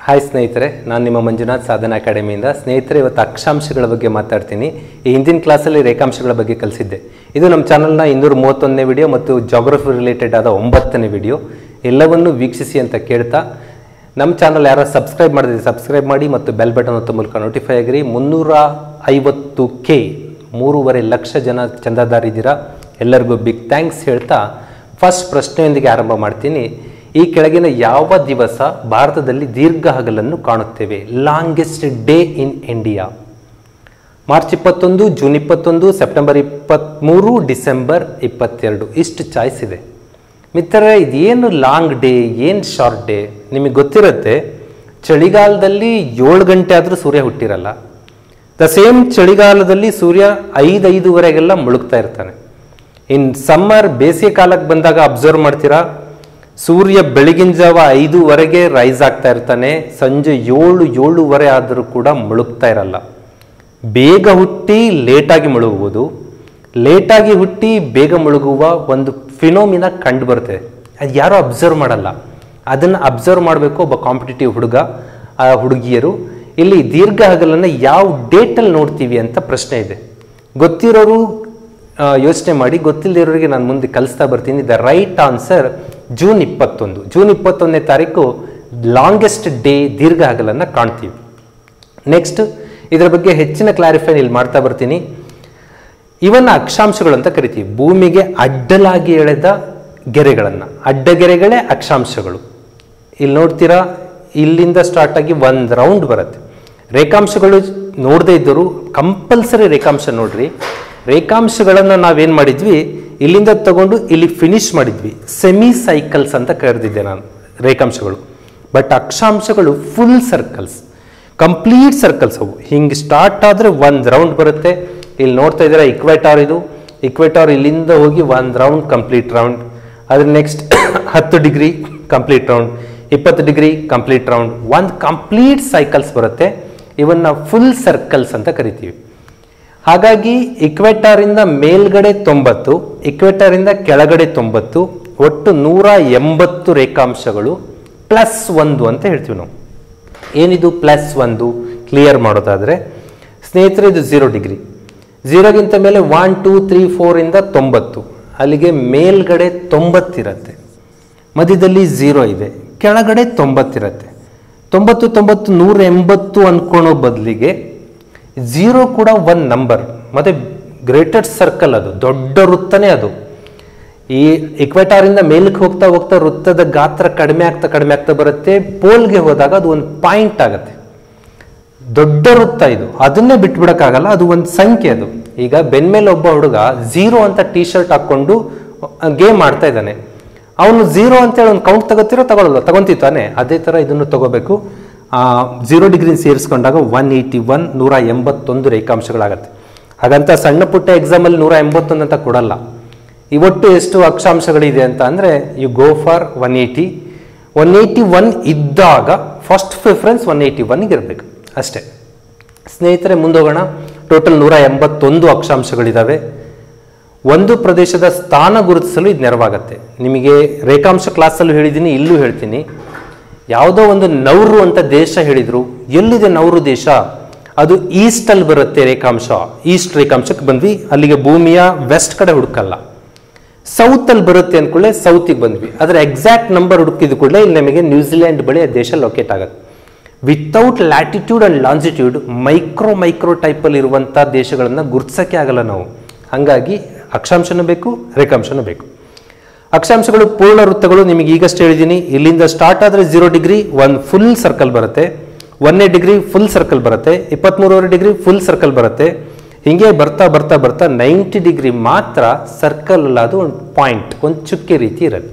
hi ಸ್ನೇಹಿತರೆ ನಾನು ನಿಮ್ಮ ಮಂಜುನಾಥ್ ಸಾಧನಾ ಅಕಾಡೆಮಿಯಿಂದ ಸ್ನೇಹಿತರೆ ಇವತ್ತು ಅಕ್ಷಾಂಶಗಳ ಬಗ್ಗೆ ಮಾತಾಡ್ತೀನಿ ಈ ಹಿಂದಿನ ಕ್ಲಾಸಲ್ಲಿ ರೇಖಾಂಶಗಳ ಬಗ್ಗೆ ಕಲಿಸಿದ್ದೆ ಇದು ನಮ್ಮ ಚಾನಲ್ನ ಇನ್ನೂರ ಮೂವತ್ತೊಂದನೇ ವಿಡಿಯೋ ಮತ್ತು ಜಾಗ್ರಫಿ ರಿಲೇಟೆಡ್ ಆದ ಒಂಬತ್ತನೇ ವಿಡಿಯೋ ಎಲ್ಲವನ್ನು ವೀಕ್ಷಿಸಿ ಅಂತ ಕೇಳ್ತಾ ನಮ್ಮ ಚಾನಲ್ ಯಾರು ಸಬ್ಸ್ಕ್ರೈಬ್ ಮಾಡಿದ್ರೆ ಸಬ್ಸ್ಕ್ರೈಬ್ ಮಾಡಿ ಮತ್ತು ಬೆಲ್ ಬಟನ್ ಒತ್ತ ಮೂಲಕ ನೋಟಿಫೈ ಆಗಿರಿ ಮುನ್ನೂರ ಐವತ್ತು ಕೆ ಮೂರುವರೆ ಲಕ್ಷ ಜನ ಚಂದಾದಾರಿದ್ದೀರಾ ಎಲ್ಲರಿಗೂ ಬಿಗ್ ಥ್ಯಾಂಕ್ಸ್ ಹೇಳ್ತಾ ಫಸ್ಟ್ ಪ್ರಶ್ನೆಯೊಂದಿಗೆ ಆರಂಭ ಮಾಡ್ತೀನಿ ಈ ಕೆಳಗಿನ ಯಾವ ದಿವಸ ಭಾರತದಲ್ಲಿ ದೀರ್ಘ ಹಗಲನ್ನು ಕಾಣುತ್ತೇವೆ longest day in India March ಇಪ್ಪತ್ತೊಂದು ಜೂನ್ ಇಪ್ಪತ್ತೊಂದು ಸೆಪ್ಟೆಂಬರ್ ಇಪ್ಪತ್ತ್ಮೂರು ಡಿಸೆಂಬರ್ ಇಪ್ಪತ್ತೆರಡು ಇಷ್ಟು ಚಾಯ್ಸ್ ಇದೆ ಮಿತ್ರರೇ ಇದೇನು ಲಾಂಗ್ ಡೇ ಏನು ಶಾರ್ಟ್ ಡೇ ನಿಮಗೆ ಗೊತ್ತಿರುತ್ತೆ ಚಳಿಗಾಲದಲ್ಲಿ ಏಳು ಗಂಟೆ ಆದರೂ ಸೂರ್ಯ ಹುಟ್ಟಿರಲ್ಲ ದ ಸೇಮ್ ಚಳಿಗಾಲದಲ್ಲಿ ಸೂರ್ಯ ಐದು ಐದುವರೆಗೆಲ್ಲ ಮುಳುಗ್ತಾ ಇರ್ತಾನೆ ಇನ್ ಸಮ್ಮರ್ ಬೇಸಿಗೆ ಕಾಲಕ್ಕೆ ಬಂದಾಗ ಅಬ್ಸರ್ವ್ ಮಾಡ್ತೀರಾ ಸೂರ್ಯ ಬೆಳಗಿನ ಜಾವ ಐದೂವರೆಗೆ ರೈಸ್ ಆಗ್ತಾ ಇರ್ತಾನೆ ಸಂಜೆ ಏಳು ಏಳುವರೆ ಆದರೂ ಕೂಡ ಮುಳುಗ್ತಾ ಇರಲ್ಲ ಬೇಗ ಹುಟ್ಟಿ ಲೇಟಾಗಿ ಮುಳುಗುವುದು ಲೇಟಾಗಿ ಹುಟ್ಟಿ ಬೇಗ ಮುಳುಗುವ ಒಂದು ಫಿನೋಮಿನ ಕಂಡು ಬರುತ್ತೆ ಅದು ಯಾರೂ ಅಬ್ಸರ್ವ್ ಮಾಡಲ್ಲ ಅದನ್ನು ಅಬ್ಸರ್ವ್ ಮಾಡಬೇಕು ಒಬ್ಬ ಕಾಂಪಿಟೇಟಿವ್ ಹುಡುಗ ಆ ಹುಡುಗಿಯರು ಇಲ್ಲಿ ದೀರ್ಘ ಹಗಲನ್ನು ಯಾವ ಡೇಟಲ್ಲಿ ನೋಡ್ತೀವಿ ಅಂತ ಪ್ರಶ್ನೆ ಇದೆ ಗೊತ್ತಿರೋರು ಯೋಚನೆ ಮಾಡಿ ಗೊತ್ತಿಲ್ಲದಿರೋರಿಗೆ ನಾನು ಮುಂದೆ ಕಲಿಸ್ತಾ ಬರ್ತೀನಿ ದ ರೈಟ್ ಆನ್ಸರ್ ಜೂನ್ ಇಪ್ಪತ್ತೊಂದು ಜೂನ್ ಇಪ್ಪತ್ತೊಂದನೇ ತಾರೀಕು ಲಾಂಗೆಸ್ಟ್ ಡೇ ದೀರ್ಘ ಹಗಲನ್ನು ಕಾಣ್ತೀವಿ ನೆಕ್ಸ್ಟ್ ಇದರ ಬಗ್ಗೆ ಹೆಚ್ಚಿನ ಕ್ಲಾರಿಫೈ ಇಲ್ಲಿ ಮಾಡ್ತಾ ಬರ್ತೀನಿ ಇವನ್ನ ಅಕ್ಷಾಂಶಗಳು ಅಂತ ಕರಿತೀವಿ ಭೂಮಿಗೆ ಅಡ್ಡಲಾಗಿ ಎಳೆದ ಗೆರೆಗಳನ್ನು ಅಡ್ಡಗೆರೆಗಳೇ ಅಕ್ಷಾಂಶಗಳು ಇಲ್ಲಿ ನೋಡ್ತೀರಾ ಇಲ್ಲಿಂದ ಸ್ಟಾರ್ಟ್ ಆಗಿ ಒಂದು ರೌಂಡ್ ಬರುತ್ತೆ ರೇಖಾಂಶಗಳು ನೋಡದೇ ಇದ್ದರು ಕಂಪಲ್ಸರಿ ರೇಖಾಂಶ ನೋಡ್ರಿ ರೇಖಾಂಶಗಳನ್ನು ನಾವೇನು ಮಾಡಿದ್ವಿ ಇಲ್ಲಿಂದ ತಗೊಂಡು ಇಲ್ಲಿ ಫಿನಿಶ್ ಮಾಡಿದ್ವಿ ಸೆಮಿ ಸೈಕಲ್ಸ್ ಅಂತ ಕರೆದಿದ್ದೆ ನಾನು ರೇಖಾಂಶಗಳು ಬಟ್ ಅಕ್ಷಾಂಶಗಳು ಫುಲ್ ಸರ್ಕಲ್ಸ್ ಕಂಪ್ಲೀಟ್ ಸರ್ಕಲ್ಸ್ ಅವು ಹಿಂಗೆ ಸ್ಟಾರ್ಟ್ ಆದರೆ ಒಂದು ರೌಂಡ್ ಬರುತ್ತೆ ಇಲ್ಲಿ ನೋಡ್ತಾ ಇದ್ದೀರಾ ಇಕ್ವೇಟಾರ್ ಇದು ಇಕ್ವೇಟಾರ್ ಇಲ್ಲಿಂದ ಹೋಗಿ ಒಂದು ರೌಂಡ್ ಕಂಪ್ಲೀಟ್ ರೌಂಡ್ ಅದ್ರ ನೆಕ್ಸ್ಟ್ ಹತ್ತು ಡಿಗ್ರಿ ಕಂಪ್ಲೀಟ್ ರೌಂಡ್ ಇಪ್ಪತ್ತು ಡಿಗ್ರಿ ಕಂಪ್ಲೀಟ್ ರೌಂಡ್ ಒಂದು ಕಂಪ್ಲೀಟ್ ಸೈಕಲ್ಸ್ ಬರುತ್ತೆ ಇವನ್ನ ಫುಲ್ ಸರ್ಕಲ್ಸ್ ಅಂತ ಕರಿತೀವಿ ಹಾಗಾಗಿ ಇಕ್ವೆಟಾರಿಂದ ಮೇಲ್ಗಡೆ ತೊಂಬತ್ತು ಇಕ್ವೆಟಾರಿಂದ ಕೆಳಗಡೆ ತೊಂಬತ್ತು ಒಟ್ಟು ನೂರ ಎಂಬತ್ತು ರೇಖಾಂಶಗಳು ಪ್ಲಸ್ ಒಂದು ಅಂತ ಹೇಳ್ತೀವಿ ನಾವು ಏನಿದು ಪ್ಲಸ್ ಒಂದು ಕ್ಲಿಯರ್ ಮಾಡೋದಾದರೆ ಸ್ನೇಹಿತರೆ ಇದು ಝೀರೋ ಡಿಗ್ರಿ ಝೀರೋಗಿಂತ ಮೇಲೆ ಒನ್ ಟೂ ತ್ರೀ ಫೋರಿಂದ ತೊಂಬತ್ತು ಅಲ್ಲಿಗೆ ಮೇಲ್ಗಡೆ ತೊಂಬತ್ತಿರತ್ತೆ ಮಧ್ಯದಲ್ಲಿ ಝೀರೋ ಇದೆ ಕೆಳಗಡೆ ತೊಂಬತ್ತಿರತ್ತೆ ತೊಂಬತ್ತು ತೊಂಬತ್ತು ನೂರ ಎಂಬತ್ತು ಅಂದ್ಕೊಳೋ ಬದಲಿಗೆ ಝೀರೋ ಕೂಡ ಒಂದು ನಂಬರ್ ಮತ್ತು ಗ್ರೇಟೆಡ್ ಸರ್ಕಲ್ ಅದು ದೊಡ್ಡ ವೃತ್ತನೇ ಅದು ಈ ಇಕ್ವೆಟಾರಿಂದ ಮೇಲಕ್ಕೆ ಹೋಗ್ತಾ ಹೋಗ್ತಾ ವೃತ್ತದ ಗಾತ್ರ ಕಡಿಮೆ ಆಗ್ತಾ ಕಡಿಮೆ ಆಗ್ತಾ ಬರುತ್ತೆ ಪೋಲ್ಗೆ ಹೋದಾಗ ಅದು ಒಂದು ಪಾಯಿಂಟ್ ಆಗುತ್ತೆ ದೊಡ್ಡ ವೃತ್ತ ಇದು ಅದನ್ನೇ ಬಿಟ್ಬಿಡಕ್ಕಾಗಲ್ಲ ಅದು ಒಂದು ಸಂಖ್ಯೆ ಅದು ಈಗ ಬೆನ್ಮೇಲೆ ಒಬ್ಬ ಹುಡುಗ ಝೀರೋ ಅಂತ ಟೀ ಶರ್ಟ್ ಹಾಕೊಂಡು ಗೇಮ್ ಆಡ್ತಾ ಇದ್ದಾನೆ ಅವನು ಝೀರೋ ಅಂತೇಳಿ ಒಂದು ಕೌಂಟ್ ತಗೋತಿರೋ ತಗೊಳ್ಳಲ್ಲ ತಗೊಂತಿತ್ತಾನೆ ಅದೇ ಥರ ಇದನ್ನು ತಗೋಬೇಕು ಝೀರೋ ಡಿಗ್ರಿ ಸೇರಿಸ್ಕೊಂಡಾಗ ಒನ್ ಏಯ್ಟಿ ಒನ್ ನೂರ ಎಂಬತ್ತೊಂದು ರೇಖಾಂಶಗಳಾಗತ್ತೆ ಹಾಗಂತ ಸಣ್ಣ ಪುಟ್ಟ ಎಕ್ಸಾಮಲ್ಲಿ ನೂರ ಎಂಬತ್ತೊಂದು ಅಂತ ಕೊಡಲ್ಲ ಇವತ್ತು ಎಷ್ಟು ಅಕ್ಷಾಂಶಗಳಿದೆ ಅಂತ ಅಂದರೆ you go for one eighty one eighty one ಇದ್ದಾಗ ಫಸ್ಟ್ ಪ್ರಿಫರೆನ್ಸ್ ಒನ್ ಏಯ್ಟಿ ಒನ್ಗೆ ಇರಬೇಕು ಅಷ್ಟೇ ಸ್ನೇಹಿತರೆ ಮುಂದೋಗೋಣ ಟೋಟಲ್ ನೂರ ಎಂಬತ್ತೊಂದು ಅಕ್ಷಾಂಶಗಳಿದ್ದಾವೆ ಒಂದು ಪ್ರದೇಶದ ಸ್ಥಾನ ಗುರುತಿಸಲು ಇದು ನೆರವಾಗುತ್ತೆ ನಿಮಗೆ ರೇಖಾಂಶ ಕ್ಲಾಸಲ್ಲೂ ಹೇಳಿದ್ದೀನಿ ಇಲ್ಲೂ ಹೇಳ್ತೀನಿ ಯಾವುದೋ ಒಂದು ನೌರು ಅಂತ ದೇಶ ಹೇಳಿದರು ಎಲ್ಲಿದೆ ನೌರು ದೇಶ ಅದು ಈಸ್ಟಲ್ಲಿ ಬರುತ್ತೆ ರೇಖಾಂಶ ಈಸ್ಟ್ ರೇಖಾಂಶಕ್ಕೆ ಬಂದ್ವಿ ಅಲ್ಲಿಗೆ ಭೂಮಿಯ ವೆಸ್ಟ್ ಕಡೆ ಹುಡುಕಲ್ಲ ಸೌತಲ್ಲಿ ಬರುತ್ತೆ ಅಂದ್ಕೊಳ್ಳೆ ಸೌತಿಗೆ ಬಂದ್ವಿ ಅದರ ಎಕ್ಸಾಕ್ಟ್ ನಂಬರ್ ಹುಡುಕಿದ ಕೂಡಲೇ ಇಲ್ಲಿ ನಮಗೆ ನ್ಯೂಜಿಲೆಂಡ್ ಬಳಿ ಆ ದೇಶ ಲೊಕೇಟ್ ಆಗುತ್ತೆ without latitude and longitude micro micro ಟೈಪಲ್ಲಿ ಇರುವಂಥ ದೇಶಗಳನ್ನು ಗುರ್ತಿಸೋಕ್ಕೆ ಆಗಲ್ಲ ನಾವು ಹಾಗಾಗಿ ಅಕ್ಷಾಂಶನೂ ಬೇಕು ರೇಖಾಂಶನೂ ಬೇಕು ಅಕ್ಷಾಂಶಗಳು ಪೂರ್ಣ ವೃತ್ತಗಳು ನಿಮಗೆ ಈಗಷ್ಟೇ ಹೇಳಿದ್ದೀನಿ ಇಲ್ಲಿಂದ ಸ್ಟಾರ್ಟ್ ಆದರೆ ಝೀರೋ ಡಿಗ್ರಿ ಒಂದು ಫುಲ್ ಸರ್ಕಲ್ ಬರುತ್ತೆ ಒಂದನೇ ಡಿಗ್ರಿ ಫುಲ್ ಸರ್ಕಲ್ ಬರುತ್ತೆ ಇಪ್ಪತ್ತ್ಮೂರುವರೆ ಡಿಗ್ರಿ ಫುಲ್ ಸರ್ಕಲ್ ಬರುತ್ತೆ ಹೀಗೆ ಬರ್ತಾ ಬರ್ತಾ ಬರ್ತಾ ನೈಂಟಿ ಡಿಗ್ರಿ ಮಾತ್ರ ಸರ್ಕಲ್ ಅಲ್ಲ ಅದು ಒಂದು ಪಾಯಿಂಟ್ ಒಂದು ಚುಕ್ಕೆ ರೀತಿ ಇರುತ್ತೆ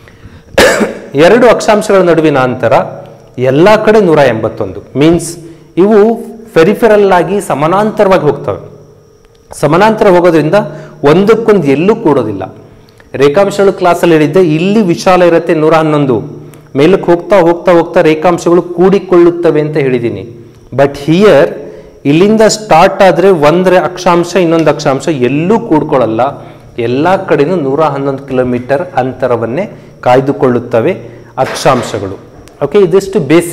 ಎರಡು ಅಕ್ಷಾಂಶಗಳ ನಡುವಿನ ಅಂತರ ಎಲ್ಲ ಕಡೆ ನೂರ ಎಂಬತ್ತೊಂದು ಮೀನ್ಸ್ ಇವು ಫೆರಿಫೆರಲ್ ಆಗಿ ಸಮಾನಾಂತರವಾಗಿ ಹೋಗ್ತವೆ ಸಮಾನಾಂತರ ಹೋಗೋದ್ರಿಂದ ಒಂದಕ್ಕೊಂದು ಎಲ್ಲೂ ಕೂಡೋದಿಲ್ಲ ರೇಖಾಂಶಗಳು ಕ್ಲಾಸಲ್ಲಿ ಹೇಳಿದ್ದೆ ಇಲ್ಲಿ ವಿಶಾಲ ಇರುತ್ತೆ ನೂರ ಹನ್ನೊಂದು ಮೇಲಕ್ಕೆ ಹೋಗ್ತಾ ಹೋಗ್ತಾ ಹೋಗ್ತಾ ರೇಖಾಂಶಗಳು ಕೂಡಿಕೊಳ್ಳುತ್ತವೆ ಅಂತ ಹೇಳಿದ್ದೀನಿ ಬಟ್ ಹಿಯರ್ ಇಲ್ಲಿಂದ ಸ್ಟಾರ್ಟ್ ಆದರೆ ಒಂದರ ಅಕ್ಷಾಂಶ ಇನ್ನೊಂದು ಅಕ್ಷಾಂಶ ಎಲ್ಲೂ ಕೂಡ್ಕೊಳ್ಳಲ್ಲ ಎಲ್ಲ ಕಡೆನೂ ನೂರ ಹನ್ನೊಂದು ಕಿಲೋಮೀಟರ್ ಅಂತರವನ್ನೇ ಕಾಯ್ದುಕೊಳ್ಳುತ್ತವೆ ಅಕ್ಷಾಂಶಗಳು ಓಕೆ ಇದಿಷ್ಟು ಬೇಸಿಕ್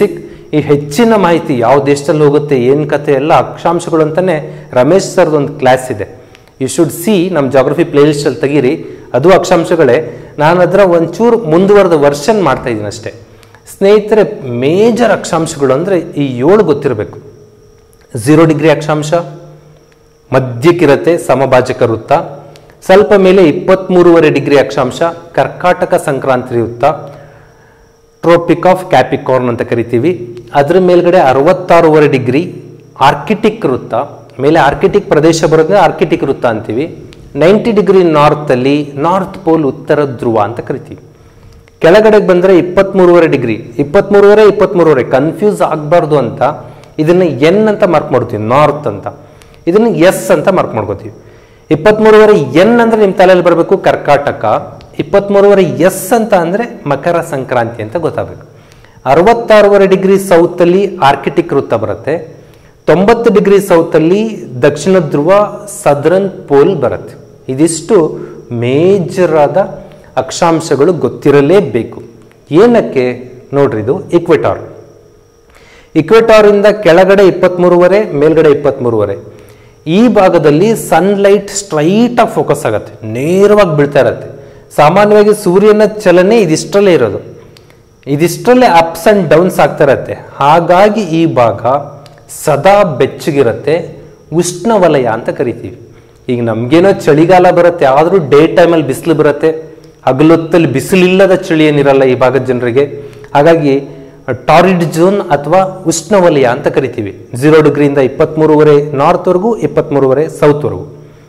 ಈ ಹೆಚ್ಚಿನ ಮಾಹಿತಿ ಯಾವ ದೇಶದಲ್ಲಿ ಹೋಗುತ್ತೆ ಏನು ಕತೆ ಎಲ್ಲ ಅಕ್ಷಾಂಶಗಳು ಅಂತಾನೆ ರಮೇಶ್ ಸರ್ದು ಒಂದು ಕ್ಲಾಸ್ ಇದೆ ಯು ಶುಡ್ ಸಿ ನಮ್ಮ ಜಾಗ್ರಫಿ ಪ್ಲೇಲಿಸ್ಟಲ್ಲಿ ತೆಗೀರಿ ಅದು ಅಕ್ಷಾಂಶಗಳೇ ನಾನು ಅದರ ಒಂಚೂರು ಮುಂದುವರೆದ ವರ್ಷನ್ ಮಾಡ್ತಾ ಇದ್ದೀನಿ ಅಷ್ಟೇ ಸ್ನೇಹಿತರೆ ಮೇಜರ್ ಅಕ್ಷಾಂಶಗಳು ಅಂದರೆ ಈ ಏಳು ಗೊತ್ತಿರಬೇಕು ಝೀರೋ ಡಿಗ್ರಿ ಅಕ್ಷಾಂಶ ಮಧ್ಯಕ್ಕಿರತ್ತೆ ಸಮಭಾಜಕ ವೃತ್ತ ಸ್ವಲ್ಪ ಮೇಲೆ ಇಪ್ಪತ್ತ್ಮೂರುವರೆ ಡಿಗ್ರಿ ಅಕ್ಷಾಂಶ ಕರ್ಕಾಟಕ ಸಂಕ್ರಾಂತಿ ವೃತ್ತ ಟ್ರೋಪಿಕ್ ಆಫ್ ಕ್ಯಾಪಿಕಾರ್ನ್ ಅಂತ ಕರಿತೀವಿ ಅದ್ರ ಮೇಲ್ಗಡೆ ಅರವತ್ತಾರೂವರೆ ಡಿಗ್ರಿ ಆರ್ಕಿಟಿಕ್ ವೃತ್ತ ಮೇಲೆ ಆರ್ಕಿಟಿಕ್ ಪ್ರದೇಶ ಬರೋದ್ರೆ ಆರ್ಕಿಟಿಕ್ ವೃತ್ತ ಅಂತೀವಿ ನೈಂಟಿ ಡಿಗ್ರಿ ನಾರ್ತಲ್ಲಿ ನಾರ್ತ್ ಪೋಲ್ ಉತ್ತರ ಧ್ರುವ ಅಂತ ಕರಿತೀವಿ ಕೆಳಗಡೆಗೆ ಬಂದರೆ ಇಪ್ಪತ್ತ್ಮೂರುವರೆ ಡಿಗ್ರಿ ಇಪ್ಪತ್ತ್ಮೂರುವರೆ ಇಪ್ಪತ್ತ್ಮೂರುವರೆ ಕನ್ಫ್ಯೂಸ್ ಆಗಬಾರ್ದು ಅಂತ ಇದನ್ನು ಎನ್ ಅಂತ ಮಾರ್ಕ್ ಮಾಡ್ತೀವಿ ನಾರ್ತ್ ಅಂತ ಇದನ್ನು ಎಸ್ ಅಂತ ಮಾರ್ಕ್ ಮಾಡ್ಕೋತೀವಿ ಇಪ್ಪತ್ತ್ಮೂರುವರೆ ಎನ್ ಅಂದರೆ ನಿಮ್ಮ ತಲೆಯಲ್ಲಿ ಬರಬೇಕು ಕರ್ಕಾಟಕ ಇಪ್ಪತ್ತ್ಮೂರುವರೆ ಎಸ್ ಅಂತ ಅಂದರೆ ಮಕರ ಸಂಕ್ರಾಂತಿ ಅಂತ ಗೊತ್ತಾಗಬೇಕು ಅರವತ್ತಾರೂವರೆ ಡಿಗ್ರಿ ಸೌತಲ್ಲಿ ಆರ್ಕಿಟಿಕ್ ವೃತ್ತ ಬರುತ್ತೆ ತೊಂಬತ್ತು ಡಿಗ್ರಿ ಸೌತಲ್ಲಿ ದಕ್ಷಿಣ ಧ್ರುವ ಸದರನ್ ಪೋಲ್ ಬರುತ್ತೆ ಇದಿಷ್ಟು ಮೇಜರ್ ಆದ ಅಕ್ಷಾಂಶಗಳು ಗೊತ್ತಿರಲೇಬೇಕು ಏನಕ್ಕೆ ನೋಡ್ರಿ ಇದು ಇಕ್ವೆಟಾರ್ ಇಕ್ವೆಟಾರಿಂದ ಕೆಳಗಡೆ ಇಪ್ಪತ್ತ್ಮೂರುವರೆ ಮೇಲ್ಗಡೆ ಇಪ್ಪತ್ತ್ಮೂರುವರೆ ಈ ಭಾಗದಲ್ಲಿ ಸನ್ಲೈಟ್ ಸ್ಟ್ರೈಟ್ ಆಗಿ ಫೋಕಸ್ ಆಗುತ್ತೆ ನೇರವಾಗಿ ಬೀಳ್ತಾ ಇರುತ್ತೆ ಸಾಮಾನ್ಯವಾಗಿ ಸೂರ್ಯನ ಚಲನೆ ಇದಿಷ್ಟರಲ್ಲೇ ಇರೋದು ಇದಿಷ್ಟರಲ್ಲೇ ಅಪ್ಸ್ ಆ್ಯಂಡ್ ಡೌನ್ಸ್ ಆಗ್ತಾ ಇರತ್ತೆ ಹಾಗಾಗಿ ಈ ಭಾಗ ಸದಾ ಬೆಚ್ಚಗಿರುತ್ತೆ ಉಷ್ಣವಲಯ ಅಂತ ಕರಿತೀವಿ ಈಗ ನಮಗೇನೋ ಚಳಿಗಾಲ ಬರುತ್ತೆ ಆದರೂ ಡೇ ಟೈಮಲ್ಲಿ ಬಿಸಿಲು ಬರುತ್ತೆ ಹಗಲೊತ್ತಲ್ಲಿ ಬಿಸಿಲಿಲ್ಲದ ಚಳಿ ಏನಿರಲ್ಲ ಈ ಭಾಗದ ಜನರಿಗೆ ಹಾಗಾಗಿ ಟಾರಿಡ್ ಝೋನ್ ಅಥವಾ ಉಷ್ಣವಲಯ ಅಂತ ಕರಿತೀವಿ ಝೀರೋ ಡಿಗ್ರಿಯಿಂದ ಇಪ್ಪತ್ತ್ಮೂರುವರೆ ನಾರ್ತ್ವರೆಗೂ ಇಪ್ಪತ್ತ್ಮೂರುವರೆ ಸೌತ್ವರೆಗೂ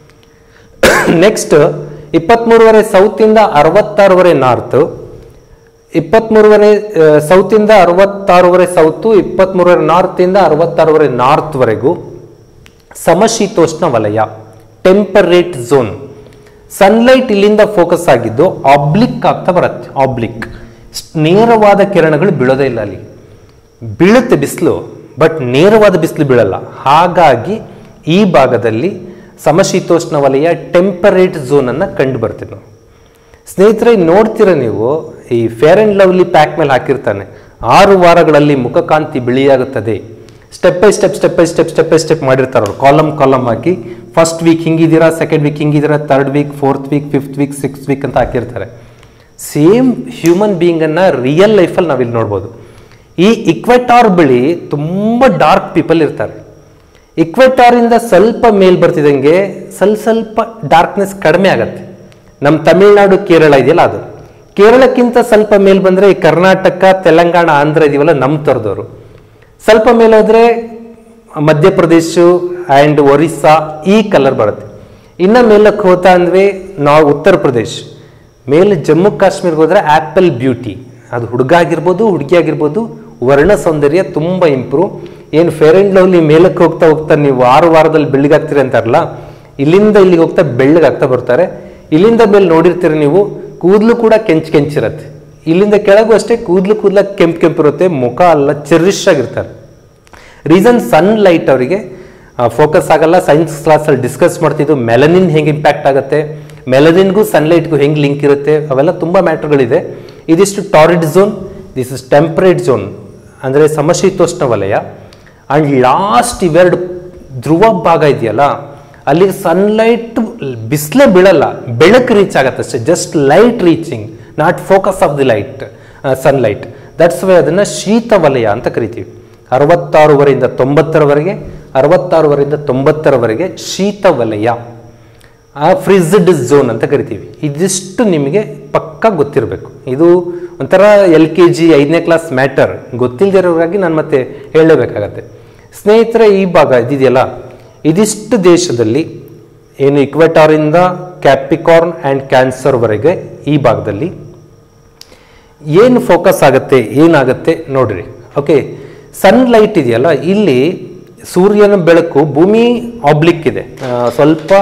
ನೆಕ್ಸ್ಟ್ ಇಪ್ಪತ್ತ್ಮೂರುವರೆ ಸೌತಿಂದ ಅರವತ್ತಾರೂವರೆ ನಾರ್ತ್ ಇಪ್ಪತ್ತ್ಮೂರುವರೆ ಸೌತಿಂದ ಅರವತ್ತಾರೂವರೆ ಸೌತು ಇಪ್ಪತ್ತ್ಮೂರುವರೆ ನಾರ್ತಿಂದ ಅರವತ್ತಾರೂವರೆ ನಾರ್ತ್ವರೆಗೂ ಸಮಶೀತೋಷ್ಣ ವಲಯ ಟೆಂಪರೇಟ್ ಝೋನ್ ಸನ್ಲೈಟ್ ಇಲ್ಲಿಂದ ಫೋಕಸ್ ಆಗಿದ್ದು ಆಬ್ಲಿಕ್ ಆಗ್ತಾ ಬರುತ್ತೆ ಆಬ್ಲಿಕ್ ನೇರವಾದ ಕಿರಣಗಳು ಬೀಳೋದೇ ಇಲ್ಲ ಅಲ್ಲಿ ಬೀಳುತ್ತೆ ಬಿಸಿಲು ಬಟ್ ನೇರವಾದ ಬಿಸಿಲು ಬೀಳಲ್ಲ ಹಾಗಾಗಿ ಈ ಭಾಗದಲ್ಲಿ ಸಮಶೀತೋಷ್ಣ ವಲಯ ಟೆಂಪರೇಟ್ ಝೋನ್ ಅನ್ನ ಕಂಡು ಬರ್ತೀವಿ ನಾವು ಸ್ನೇಹಿತರೆ ನೋಡ್ತೀರ ನೀವು ಈ ಫೇರ್ ಅಂಡ್ ಲವ್ಲಿ ಪ್ಯಾಕ್ ಮೇಲೆ ಹಾಕಿರ್ತಾನೆ ಆರು ವಾರಗಳಲ್ಲಿ ಮುಖಕಾಂತಿ ಬಿಳಿಯಾಗುತ್ತದೆ step by step step by step step by step ಮಾಡಿರ್ತಾರೆ ಅವ್ರು ಕಾಲಮ್ ಕಾಲಮ್ ಹಾಕಿ ಫಸ್ಟ್ ವೀಕ್ ಹಿಂಗಿದ್ದೀರಾ ಸೆಕೆಂಡ್ ವೀಕ್ ಹಿಂಗಿದ್ದೀರಾ third week fourth week fifth week six week ಅಂತ ಹಾಕಿರ್ತಾರೆ ಸೇಮ್ ಹ್ಯೂಮನ್ ಬೀಯಿಂಗನ್ನು ರಿಯಲ್ ಲೈಫಲ್ಲಿ ನಾವಿಲ್ಲಿ ನೋಡ್ಬೋದು ಈ ಇಕ್ವೆಟಾರ್ ಬಳಿ ತುಂಬ ಡಾರ್ಕ್ ಪೀಪಲ್ ಇರ್ತಾರೆ ಇಕ್ವೆಟಾರಿಂದ ಸ್ವಲ್ಪ ಮೇಲ್ ಬರ್ತಿದಂಗೆ ಸ್ವಲ್ಪ ಸ್ವಲ್ಪ ಡಾರ್ಕ್ನೆಸ್ ಕಡಿಮೆ ಆಗತ್ತೆ ನಮ್ಮ ತಮಿಳ್ನಾಡು ಕೇರಳ ಇದೆಯಲ್ಲ ಅದು ಕೇರಳಕ್ಕಿಂತ ಸ್ವಲ್ಪ ಮೇಲ್ ಬಂದರೆ ಈ ಕರ್ನಾಟಕ ತೆಲಂಗಾಣ ಆಂಧ್ರ ಇದೀವಲ್ಲ ನಮ್ಮ ತರದವರು ಸ್ವಲ್ಪ ಮೇಲೆ ಹೋದ್ರೆ ಮಧ್ಯಪ್ರದೇಶ ಆ್ಯಂಡ್ ಒರಿಸ್ಸಾ ಈ ಕಲರ್ ಬರುತ್ತೆ ಇನ್ನು ಮೇಲಕ್ಕೆ ಹೋತಾ ಅಂದ್ರೆ ನಾವು ಉತ್ತರ ಪ್ರದೇಶ್ ಮೇಲೆ ಜಮ್ಮು ಕಾಶ್ಮೀರ್ಗೆ ಹೋದ್ರೆ ಆ್ಯಪಲ್ ಬ್ಯೂಟಿ ಅದು ಹುಡುಗ ಆಗಿರ್ಬೋದು ಹುಡುಗಿ ಆಗಿರ್ಬೋದು ವರ್ಣ ಸೌಂದರ್ಯ ತುಂಬ ಇಂಪ್ರೂವ್ ಏನು ಫೇರ್ ಆ್ಯಂಡ್ ಲವ್ಲಿ ಮೇಲಕ್ಕೆ ಹೋಗ್ತಾ ಹೋಗ್ತಾ ನೀವು ಆರು ವಾರದಲ್ಲಿ ಬೆಳ್ಳಗಾಗ್ತೀರಿ ಅಂತಾರಲ್ಲ ಇಲ್ಲಿಂದ ಇಲ್ಲಿಗೆ ಹೋಗ್ತಾ ಬೆಳ್ಳಗಾಗ್ತಾ ಬರ್ತಾರೆ ಇಲ್ಲಿಂದ ಮೇಲೆ ನೋಡಿರ್ತೀರಿ ನೀವು ಕೂದಲು ಕೂಡ ಕೆಂಚ್ ಕೆಂಚಿರತ್ತೆ ಇಲ್ಲಿಂದ ಕೆಳಗೂ ಅಷ್ಟೇ ಕೂದಲು ಕೂದಲ ಕೆಂಪು ಕೆಂಪಿರುತ್ತೆ ಮುಖ ಅಲ್ಲ ಚೆರಿಶ್ ಆಗಿರ್ತಾರೆ ರೀಸನ್ ಸನ್ ಲೈಟ್ ಅವರಿಗೆ ಫೋಕಸ್ ಆಗಲ್ಲ ಸೈನ್ಸ್ ಕ್ಲಾಸಲ್ಲಿ ಡಿಸ್ಕಸ್ ಮಾಡ್ತಿದ್ದು ಮೆಲನಿನ್ ಹೆಂಗೆ ಇಂಪ್ಯಾಕ್ಟ್ ಆಗುತ್ತೆ ಮೆಲನಿನ್ಗೂ ಸನ್ಲೈಟ್ಗೂ ಹೆಂಗೆ ಲಿಂಕ್ ಇರುತ್ತೆ ಅವೆಲ್ಲ ತುಂಬ ಮ್ಯಾಟ್ರ್ಗಳಿದೆ ಇದಿಷ್ಟು torrid zone this is temperate zone ಅಂದರೆ ಸಮಶೀತೋಷ್ಣ ವಲಯ ಆ್ಯಂಡ್ ಲಾಸ್ಟ್ ಇವೆರಡು ಧ್ರುವ ಭಾಗ ಇದೆಯಲ್ಲ ಅಲ್ಲಿ ಸನ್ಲೈಟ್ ಬಿಸಿಲೇ ಬೀಳಲ್ಲ ಬೆಳಕು ರೀಚ್ ಆಗತ್ತೆ ಅಷ್ಟೇ just light reaching not focus of the light sunlight that's why ಅದನ್ನು ಶೀತ ವಲಯ ಅಂತ ಕರಿತೀವಿ ಅರವತ್ತಾರೂವರೆಯಿಂದ ತೊಂಬತ್ತರವರೆಗೆ ಅರವತ್ತಾರೂವರೆಯಿಂದ ತೊಂಬತ್ತರವರೆಗೆ ಶೀತ ವಲಯ ಆ ಫ್ರಿಜ್ಡ್ ಝೋನ್ ಅಂತ ಕರಿತೀವಿ ಇದಿಷ್ಟು ನಿಮಗೆ ಪಕ್ಕ ಗೊತ್ತಿರಬೇಕು ಇದು ಒಂಥರ ಎಲ್ ಕೆ ಜಿ ಐದನೇ ಕ್ಲಾಸ್ ಮ್ಯಾಟರ್ ಗೊತ್ತಿಲ್ಲದಿರೋರಾಗಿ ನಾನು ಮತ್ತೆ ಹೇಳಲೇಬೇಕಾಗತ್ತೆ ಸ್ನೇಹಿತರೆ ಈ ಭಾಗ ಇದಿದೆಯಲ್ಲ ಇದಿಷ್ಟು ದೇಶದಲ್ಲಿ ಏನು ಇಕ್ವೆಟಾರಿಂದ ಕ್ಯಾಪಿಕಾರ್ನ್ ಆ್ಯಂಡ್ ಕ್ಯಾನ್ಸರ್ವರೆಗೆ ಈ ಭಾಗದಲ್ಲಿ ಏನು ಫೋಕಸ್ ಆಗುತ್ತೆ ಏನಾಗುತ್ತೆ ನೋಡ್ರಿ ಓಕೆ ಸನ್ಲೈಟ್ ಇದೆಯಲ್ಲ ಇಲ್ಲಿ ಸೂರ್ಯನ ಬೆಳಕು ಭೂಮಿ ಆಬ್ಲಿಕ್ ಇದೆ ಆ, ಸ್ವಲ್ಪ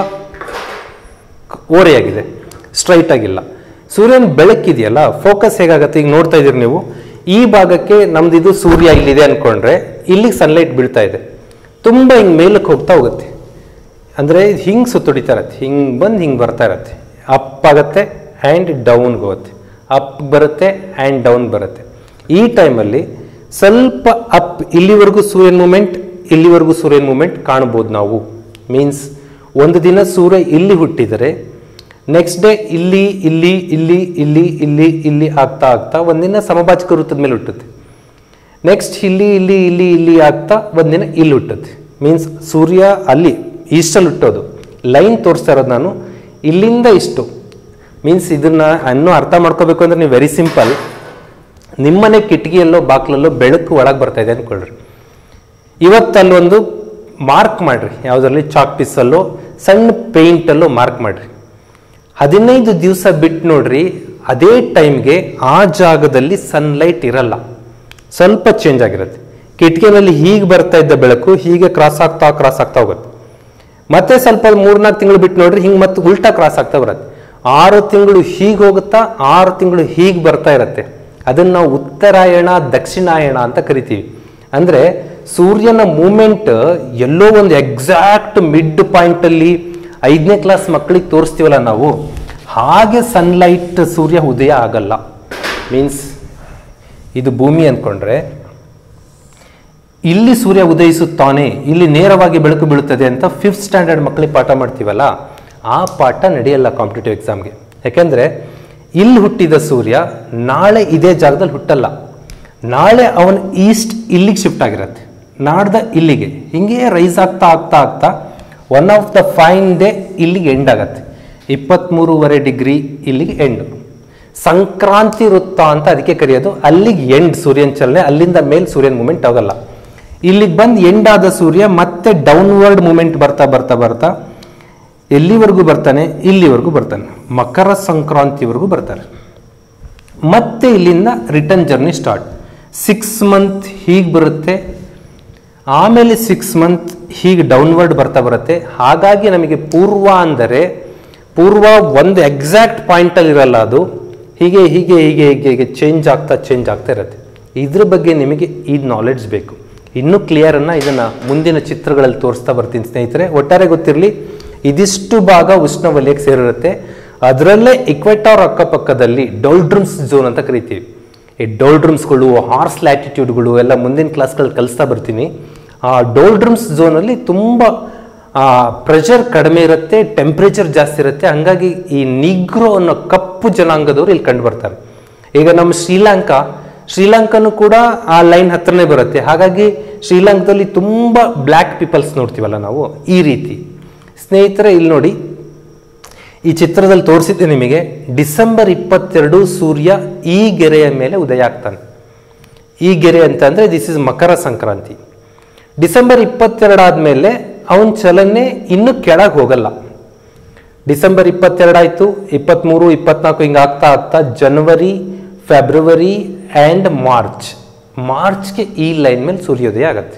ಓರೆಯಾಗಿದೆ ಸ್ಟ್ರೈಟ್ ಆಗಿಲ್ಲ ಸೂರ್ಯನ ಬೆಳಕಿದೆಯಲ್ಲ ಫೋಕಸ್ ಹೇಗಾಗತ್ತೆ ಈಗ ನೋಡ್ತಾ ಇದ್ದೀರಿ ನೀವು ಈ ಭಾಗಕ್ಕೆ ನಮ್ದು ಇದು ಸೂರ್ಯ ಇಲ್ಲಿದೆ ಅನ್ಕೊಂಡ್ರೆ ಇಲ್ಲಿಗೆ ಸನ್ಲೈಟ್ ಬೀಳ್ತಾ ಇದೆ ತುಂಬ ಹಿಂಗೆ ಮೇಲಕ್ಕೆ ಹೋಗ್ತಾ ಹೋಗುತ್ತೆ ಅಂದರೆ ಹಿಂಗೆ ಸುತ್ತುಡಿತಾ ಇರತ್ತೆ ಹಿಂಗೆ ಬಂದು ಹಿಂಗೆ ಬರ್ತಾ ಇರತ್ತೆ ಅಪ್ ಆಗುತ್ತೆ ಆ್ಯಂಡ್ ಡೌನ್ಗೆ ಹೋಗುತ್ತೆ ಅಪ್ ಬರುತ್ತೆ ಆ್ಯಂಡ್ ಡೌನ್ ಬರುತ್ತೆ ಈ ಟೈಮಲ್ಲಿ ಸ್ವಲ್ಪ ಅಪ್ ಇಲ್ಲಿವರೆಗೂ ಸೂರ್ಯನ ಮೂಮೆಂಟ್ ಇಲ್ಲಿವರೆಗೂ ಸೂರ್ಯನ ಮೂಮೆಂಟ್ ಕಾಣ್ಬೋದು ನಾವು ಮೀನ್ಸ್ ಒಂದು ದಿನ ಸೂರ್ಯ ಇಲ್ಲಿ ಹುಟ್ಟಿದರೆ ನೆಕ್ಸ್ಟ್ ಡೇ ಇಲ್ಲಿ ಇಲ್ಲಿ ಇಲ್ಲಿ ಇಲ್ಲಿ ಇಲ್ಲಿ ಇಲ್ಲಿ ಆಗ್ತಾ ಆಗ್ತಾ ಒಂದಿನ ಸಮಭಾಜಕ ವೃತ್ತದ ಮೇಲೆ ಹುಟ್ಟುತ್ತೆ ನೆಕ್ಸ್ಟ್ ಇಲ್ಲಿ ಇಲ್ಲಿ ಇಲ್ಲಿ ಇಲ್ಲಿ ಆಗ್ತಾ ಒಂದಿನ ಇಲ್ಲಿ ಹುಟ್ಟುತ್ತೆ ಮೀನ್ಸ್ ಸೂರ್ಯ ಅಲ್ಲಿ ಈಸ್ಟಲ್ಲಿ ಹುಟ್ಟೋದು ಲೈನ್ ತೋರಿಸ್ತಾ ಇರೋದು ನಾನು ಇಲ್ಲಿಂದ ಇಷ್ಟು ಮೀನ್ಸ್ ಇದನ್ನ ಇನ್ನೂ ಅರ್ಥ ಮಾಡ್ಕೋಬೇಕು ಅಂದ್ರೆ ನೀವು ವೆರಿ ಸಿಂಪಲ್ ನಿಮ್ಮನೆ ಕಿಟಕಿಯಲ್ಲೋ ಬಾಕ್ಲಲ್ಲೋ ಬೆಳಕು ಒಳಗೆ ಬರ್ತಾ ಇದೆ ಅಂದ್ಕೊಳ್ರಿ ಇವತ್ತಲ್ಲೊಂದು ಮಾರ್ಕ್ ಮಾಡ್ರಿ ಯಾವುದರಲ್ಲಿ ಚಾಕ್ ಪೀಸಲ್ಲೋ ಸಣ್ಣ ಪೇಂಟಲ್ಲೋ ಮಾರ್ಕ್ ಮಾಡ್ರಿ ಹದಿನೈದು ದಿವಸ ಬಿಟ್ಟು ನೋಡ್ರಿ ಅದೇ ಟೈಮ್ಗೆ ಆ ಜಾಗದಲ್ಲಿ ಸನ್ಲೈಟ್ ಇರಲ್ಲ ಸ್ವಲ್ಪ ಚೇಂಜ್ ಆಗಿರುತ್ತೆ ಕಿಟಕಿನಲ್ಲಿ ಹೀಗೆ ಬರ್ತಾ ಇದ್ದ ಬೆಳಕು ಹೀಗೆ ಕ್ರಾಸ್ ಆಗ್ತಾ ಕ್ರಾಸ್ ಆಗ್ತಾ ಹೋಗುತ್ತೆ ಮತ್ತೆ ಸ್ವಲ್ಪ ಮೂರ್ನಾಲ್ಕು ತಿಂಗಳು ಬಿಟ್ಟು ನೋಡ್ರಿ ಹಿಂಗೆ ಮತ್ತೆ ಉಲ್ಟಾ ಕ್ರಾಸ್ ಆಗ್ತಾ ಬರುತ್ತೆ ಆರು ತಿಂಗಳು ಹೀಗೆ ಹೋಗುತ್ತಾ ಆರು ತಿಂಗಳು ಹೀಗೆ ಬರ್ತಾ ಇರುತ್ತೆ ಅದನ್ನು ನಾವು ಉತ್ತರಾಯಣ ದಕ್ಷಿಣಾಯಣ ಅಂತ ಕರಿತೀವಿ ಅಂದರೆ ಸೂರ್ಯನ ಮೂಮೆಂಟ್ ಎಲ್ಲೋ ಒಂದು ಎಕ್ಸಾಕ್ಟ್ ಮಿಡ್ ಪಾಯಿಂಟಲ್ಲಿ ಐದನೇ ಕ್ಲಾಸ್ ಮಕ್ಕಳಿಗೆ ತೋರಿಸ್ತೀವಲ್ಲ ನಾವು ಹಾಗೆ ಸನ್ಲೈಟ್ ಸೂರ್ಯ ಉದಯ ಆಗಲ್ಲ ಮೀನ್ಸ್ ಇದು ಭೂಮಿ ಅಂದ್ಕೊಂಡ್ರೆ ಇಲ್ಲಿ ಸೂರ್ಯ ಉದಯಿಸುತ್ತಾನೆ ಇಲ್ಲಿ ನೇರವಾಗಿ ಬೆಳಕು ಬೀಳುತ್ತದೆ ಅಂತ ಫಿಫ್ತ್ ಸ್ಟ್ಯಾಂಡರ್ಡ್ ಮಕ್ಕಳಿಗೆ ಪಾಠ ಮಾಡ್ತೀವಲ್ಲ ಆ ಪಾಠ ನಡೆಯಲ್ಲ ಕಾಂಪಿಟೇಟಿವ್ ಎಕ್ಸಾಮ್ಗೆ ಯಾಕೆಂದ್ರೆ ಇಲ್ಲಿ ಹುಟ್ಟಿದ ಸೂರ್ಯ ನಾಳೆ ಇದೇ ಜಾಗದಲ್ಲಿ ಹುಟ್ಟಲ್ಲ ನಾಳೆ ಅವನ ಈಸ್ಟ್ ಇಲ್ಲಿಗೆ ಶಿಫ್ಟ್ ಆಗಿರತ್ತೆ ನಾಡ್ದ ಇಲ್ಲಿಗೆ ಹಿಂಗೆ ರೈಸ್ ಆಗ್ತಾ ಆಗ್ತಾ ಆಗ್ತಾ one of the fine day ಇಲ್ಲಿಗೆ ಎಂಡ್ ಆಗತ್ತೆ ಇಪ್ಪತ್ತ್ಮೂರುವರೆ ಡಿಗ್ರಿ ಇಲ್ಲಿಗೆ ಎಂಡ್ ಸಂಕ್ರಾಂತಿ ವೃತ್ತ ಅಂತ ಅದಕ್ಕೆ ಕರೆಯೋದು ಅಲ್ಲಿಗೆ ಎಂಡ್ ಸೂರ್ಯನ ಚಲನೆ ಅಲ್ಲಿಂದ ಮೇಲೆ ಸೂರ್ಯನ ಮೂಮೆಂಟ್ ಆಗೋಲ್ಲ ಇಲ್ಲಿಗೆ ಬಂದು ಎಂಡ್ ಆದ ಸೂರ್ಯ ಮತ್ತೆ ಡೌನ್ವರ್ಡ್ ಮೂಮೆಂಟ್ ಬರ್ತಾ ಬರ್ತಾ ಬರ್ತಾ ಎಲ್ಲಿವರೆಗೂ ಬರ್ತಾನೆ ಇಲ್ಲಿವರೆಗೂ ಬರ್ತಾನೆ ಮಕರ ಸಂಕ್ರಾಂತಿವರೆಗೂ ಬರ್ತಾರೆ ಮತ್ತೆ ಇಲ್ಲಿಂದ return journey start six month ಹೀಗೆ ಬರುತ್ತೆ ಆಮೇಲೆ ಸಿಕ್ಸ್ ಮಂತ್ ಹೀಗೆ ಡೌನ್ವರ್ಡ್ ಬರ್ತಾ ಬರುತ್ತೆ ಹಾಗಾಗಿ ನಮಗೆ ಪೂರ್ವ ಅಂದರೆ ಪೂರ್ವ ಒಂದು ಎಕ್ಸಾಕ್ಟ್ ಪಾಯಿಂಟಲ್ಲಿ ಇರಲ್ಲ ಅದು ಹೀಗೆ ಹೀಗೆ ಹೀಗೆ ಹೀಗೆ ಹೀಗೆ ಚೇಂಜ್ ಆಗ್ತಾ ಚೇಂಜ್ ಆಗ್ತಾ ಇರುತ್ತೆ ಇದ್ರ ಬಗ್ಗೆ ನಿಮಗೆ ಈ ನಾಲೆಡ್ಜ್ ಬೇಕು ಇನ್ನೂ ಕ್ಲಿಯರನ್ನು ಇದನ್ನು ಮುಂದಿನ ಚಿತ್ರಗಳಲ್ಲಿ ತೋರಿಸ್ತಾ ಬರ್ತೀನಿ ಸ್ನೇಹಿತರೆ ಒಟ್ಟಾರೆ ಗೊತ್ತಿರಲಿ ಇದಿಷ್ಟು ಭಾಗ ಉಷ್ಣವಲಯಕ್ಕೆ ಸೇರಿರುತ್ತೆ ಅದರಲ್ಲೇ ಇಕ್ವೆಟಾರ್ ಅಕ್ಕಪಕ್ಕದಲ್ಲಿ ಡೋಲ್ಡ್ರಮ್ಸ್ ಝೋನ್ ಅಂತ ಕರಿತೀವಿ ಈ ಡೋಲ್ಡ್ರಮ್ಸ್ಗಳು ಹಾರ್ಸ್ ಲ್ಯಾಟಿಟ್ಯೂಡ್ಗಳು ಎಲ್ಲ ಮುಂದಿನ ಕ್ಲಾಸ್ಗಳಲ್ಲಿ ಕಲಿಸ್ತಾ ಬರ್ತೀನಿ ಆ ಡೋಲ್ಡ್ರಮ್ಸ್ ಝೋನಲ್ಲಿ ತುಂಬ ಪ್ರೆಷರ್ ಕಡಿಮೆ ಇರುತ್ತೆ ಟೆಂಪ್ರೇಚರ್ ಜಾಸ್ತಿ ಇರುತ್ತೆ ಹಂಗಾಗಿ ಈ ನಿಗ್ರೋ ಅನ್ನೋ ಕಪ್ಪು ಜನಾಂಗದವರು ಇಲ್ಲಿ ಕಂಡು ಬರ್ತಾರೆ ಈಗ ನಮ್ಮ ಶ್ರೀಲಂಕಾ ಶ್ರೀಲಂಕಾನು ಕೂಡ ಆ ಲೈನ್ ಹತ್ರನೇ ಬರುತ್ತೆ ಹಾಗಾಗಿ ಶ್ರೀಲಂಕಾದಲ್ಲಿ ತುಂಬ ಬ್ಲ್ಯಾಕ್ ಪೀಪಲ್ಸ್ ನೋಡ್ತೀವಲ್ಲ ನಾವು ಈ ರೀತಿ ಸ್ನೇಹಿತರೆ ಇಲ್ಲಿ ನೋಡಿ ಈ ಚಿತ್ರದಲ್ಲಿ ತೋರಿಸಿದ್ದೆ ನಿಮಗೆ ಡಿಸೆಂಬರ್ ಇಪ್ಪತ್ತೆರಡು ಸೂರ್ಯ ಈ ಗೆರೆಯ ಮೇಲೆ ಉದಯ ಆಗ್ತಾನೆ ಈ ಗೆರೆ ಅಂತಂದ್ರೆ this is Makara Sankranti December ಇಪ್ಪತ್ತೆರಡು ಆದಮೇಲೆ ಅವನ ಚಲನೆ ಇನ್ನೂ ಕೆಳಗೆ ಹೋಗಲ್ಲ ಡಿಸೆಂಬರ್ ಇಪ್ಪತ್ತೆರಡಾಯ್ತು ಇಪ್ಪತ್ತ್ಮೂರು ಇಪ್ಪತ್ನಾಲ್ಕು ಹಿಂಗೆ ಆಗ್ತಾ ಆಗ್ತಾ ಜನವರಿ ಫೆಬ್ರವರಿ ಆ್ಯಂಡ್ ಮಾರ್ಚ್ ಮಾರ್ಚ್ಗೆ ಈ ಲೈನ್ ಮೇಲೆ ಸೂರ್ಯೋದಯ ಆಗತ್ತೆ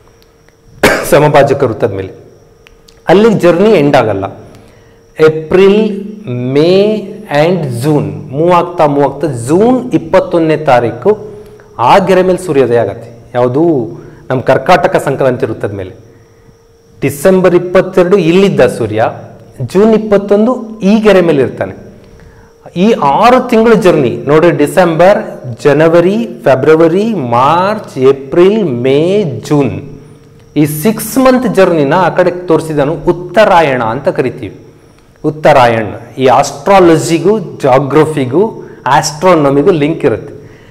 ಸಮಭಾಜಕ ವೃತ್ತದ ಮೇಲೆ ಅಲ್ಲಿಗೆ ಜರ್ನಿ ಎಂಡ್ ಆಗಲ್ಲ April May and June move ಆಗ್ತಾ ಮೂವ್ ಆಗ್ತಾ ಜೂನ್ ಇಪ್ಪತ್ತೊಂದನೇ ತಾರೀಕು ಆ ಗೆರೆ ಮೇಲೆ ಸೂರ್ಯೋದಯ ಆಗತ್ತೆ ಯಾವುದು ನಮ್ಮ ಕರ್ಕಾಟಕ ಸಂಕ್ರಾಂತಿ ವೃತ್ತದ ಮೇಲೆ ಡಿಸೆಂಬರ್ ಇಪ್ಪತ್ತೆರಡು ಇಲ್ಲಿದ್ದ ಸೂರ್ಯ ಜೂನ್ ಇಪ್ಪತ್ತೊಂದು ಈ ಗೆರೆ ಮೇಲೆ ಇರ್ತಾನೆ ಈ ಆರು ತಿಂಗಳ ಜರ್ನಿ ನೋಡಿ December January February March April May June ಈ ಸಿಕ್ಸ್ ಮಂತ್ ಜರ್ನಿನ ಆ ಕಡೆ ತೋರಿಸಿದನು ಉತ್ತರಾಯಣ ಅಂತ ಕರಿತೀವಿ ಉತ್ತರಾಯಣ ಈ ಆಸ್ಟ್ರಾಲಜಿಗೂ ಜಾಗ್ರಫಿಗೂ ಆಸ್ಟ್ರಾನಮಿಗೂ ಲಿಂಕ್ ಇರುತ್ತೆ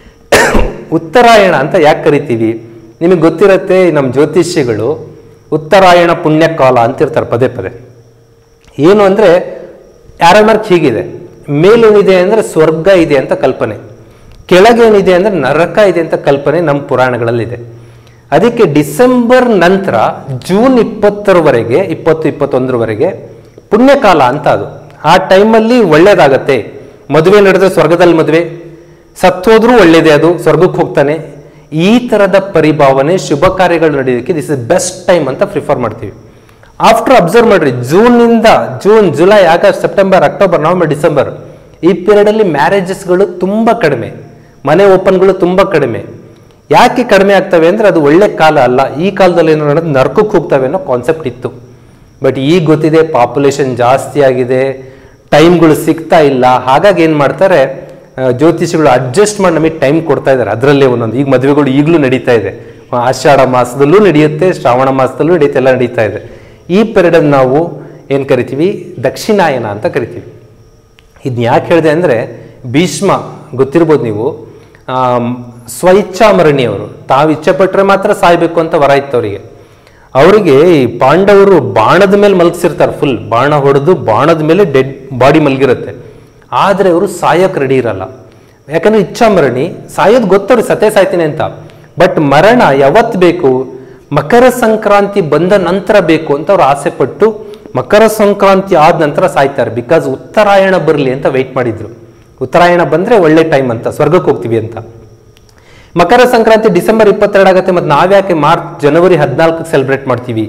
ಉತ್ತರಾಯಣ ಅಂತ ಯಾಕೆ ಕರಿತೀವಿ ನಿಮಗೆ ಗೊತ್ತಿರತ್ತೆ ನಮ್ಮ ಜ್ಯೋತಿಷ್ಯಗಳು ಉತ್ತರಾಯಣ ಪುಣ್ಯಕಾಲ ಅಂತಿರ್ತಾರೆ ಪದೇ ಪದೇ ಏನು ಅಂದರೆ ಮಾರ್ಕ್ ಹೀಗಿದೆ ಮೇಲೇನಿದೆ ಅಂದರೆ ಸ್ವರ್ಗ ಇದೆ ಅಂತ ಕಲ್ಪನೆ ಕೆಳಗೇನಿದೆ ಅಂದರೆ ನರಕ ಇದೆ ಅಂತ ಕಲ್ಪನೆ ನಮ್ಮ ಪುರಾಣಗಳಲ್ಲಿದೆ ಅದಕ್ಕೆ ಡಿಸೆಂಬರ್ ನಂತರ ಜೂನ್ ಇಪ್ಪತ್ತರವರೆಗೆ ಇಪ್ಪತ್ತು ಇಪ್ಪತ್ತೊಂದರವರೆಗೆ ಪುಣ್ಯಕಾಲ ಅಂತ ಅದು ಆ ಟೈಮಲ್ಲಿ ಒಳ್ಳೇದಾಗತ್ತೆ ಮದುವೆ ನಡೆದ್ರೆ ಸ್ವರ್ಗದಲ್ಲಿ ಮದುವೆ ಸತ್ತೋದ್ರೂ ಒಳ್ಳೇದೇ ಅದು ಸ್ವರ್ಗಕ್ಕೆ ಹೋಗ್ತಾನೆ ಈ ಥರದ ಪರಿಭಾವನೆ ಶುಭ ಕಾರ್ಯಗಳು ನಡೆಯೋದಕ್ಕೆ ದಿಸ್ ಇಸ್ ಬೆಸ್ಟ್ ಟೈಮ್ ಅಂತ ಪ್ರಿಫರ್ ಮಾಡ್ತೀವಿ ಆಫ್ಟರ್ ಅಬ್ಸರ್ವ್ ಮಾಡ್ರಿ ಜೂನ್ನಿಂದ June July August September October November December ಈ ಪೀರಿಯಡಲ್ಲಿ ಮ್ಯಾರೇಜಸ್ಗಳು ತುಂಬ ಕಡಿಮೆ ಮನೆ ಓಪನ್ಗಳು ತುಂಬ ಕಡಿಮೆ ಯಾಕೆ ಕಡಿಮೆ ಆಗ್ತವೆ ಅಂದರೆ ಅದು ಒಳ್ಳೆ ಕಾಲ ಅಲ್ಲ ಈ ಕಾಲದಲ್ಲಿ ಏನು ಅನ್ನೋದು ನರ್ಕಕ್ಕೆ ಹೋಗ್ತವೆ ಅನ್ನೋ ಕಾನ್ಸೆಪ್ಟ್ ಇತ್ತು ಬಟ್ ಈಗ ಗೊತ್ತಿದೆ ಪಾಪ್ಯುಲೇಷನ್ ಜಾಸ್ತಿ ಆಗಿದೆ ಟೈಮ್ಗಳು ಸಿಗ್ತಾ ಇಲ್ಲ ಹಾಗಾಗಿ ಏನು ಮಾಡ್ತಾರೆ ಆ, ಜ್ಯೋತಿಷಿಗಳು ಅಡ್ಜಸ್ಟ್ ಮಾಡಿ ನಮಗೆ ಟೈಮ್ ಕೊಡ್ತಾ ಇದ್ದಾರೆ ಅದರಲ್ಲೇ ಒಂದೊಂದು ಈಗ ಮದುವೆಗಳು ಈಗಲೂ ನಡೀತಾ ಇದೆ ಆಷಾಢ ಮಾಸದಲ್ಲೂ ನಡೆಯುತ್ತೆ ಶ್ರಾವಣ ಮಾಸದಲ್ಲೂ ನಡೆಯುತ್ತೆ ಎಲ್ಲ ನಡೀತಾ ಇದೆ ಈ ಪೀರಿಯಡ್ ನಾವು ಏನು ಕರಿತೀವಿ ದಕ್ಷಿಣಾಯನ ಅಂತ ಕರಿತೀವಿ ಇದನ್ನ ಯಾಕೆ ಹೇಳಿದೆ ಅಂದರೆ ಭೀಷ್ಮ ಗೊತ್ತಿರ್ಬೋದು ನೀವು ಆಮ್, ಸ್ವಇಚ್ಛಾಮರಣಿಯವರು ತಾವು ಇಚ್ಛೆ ಪಟ್ಟರೆ ಮಾತ್ರ ಸಾಯ್ಬೇಕು ಅಂತ ವರ ಇತ್ತು ಅವರಿಗೆ ಅವರಿಗೆ ಈ ಪಾಂಡವರು ಬಾಣದ ಮೇಲೆ ಮಲಗಿಸಿರ್ತಾರೆ ಫುಲ್ ಬಾಣ ಹೊಡೆದು ಬಾಣದ ಮೇಲೆ ಡೆಡ್ ಬಾಡಿ ಮಲಗಿರುತ್ತೆ ಆದರೆ ಅವರು ಸಾಯಕ್ಕೆ ರೆಡಿ ಇರಲ್ಲ ಯಾಕಂದ್ರೆ ಇಚ್ಛಾಮರಣಿ ಸಾಯೋದು ಗೊತ್ತವ್ರು ಸತೇ ಸಾಯ್ತೀನಿ ಅಂತ ಬಟ್ ಮರಣ ಯಾವತ್ತು ಬೇಕು ಮಕರ ಸಂಕ್ರಾಂತಿ ಬಂದ ನಂತರ ಬೇಕು ಅಂತ ಅವ್ರು ಆಸೆ ಪಟ್ಟು ಮಕರ ಸಂಕ್ರಾಂತಿ ಆದ ನಂತರ ಸಾಯ್ತಾರೆ ಬಿಕಾಸ್ ಉತ್ತರಾಯಣ ಬರಲಿ ಅಂತ ವೆಯ್ಟ್ ಮಾಡಿದ್ರು ಉತ್ತರಾಯಣ ಬಂದ್ರೆ ಒಳ್ಳೆ ಟೈಮ್ ಅಂತ ಸ್ವರ್ಗಕ್ಕೆ ಹೋಗ್ತೀವಿ ಅಂತ ಮಕರ ಸಂಕ್ರಾಂತಿ ಡಿಸೆಂಬರ್ ಇಪ್ಪತ್ತೆರಡು ಆಗುತ್ತೆ ಮತ್ತು ನಾವ್ಯಾಕೆ ಮಾರ್ಚ್ ಜನವರಿ ಹದಿನಾಲ್ಕಕ್ಕೆ ಸೆಲೆಬ್ರೇಟ್ ಮಾಡ್ತೀವಿ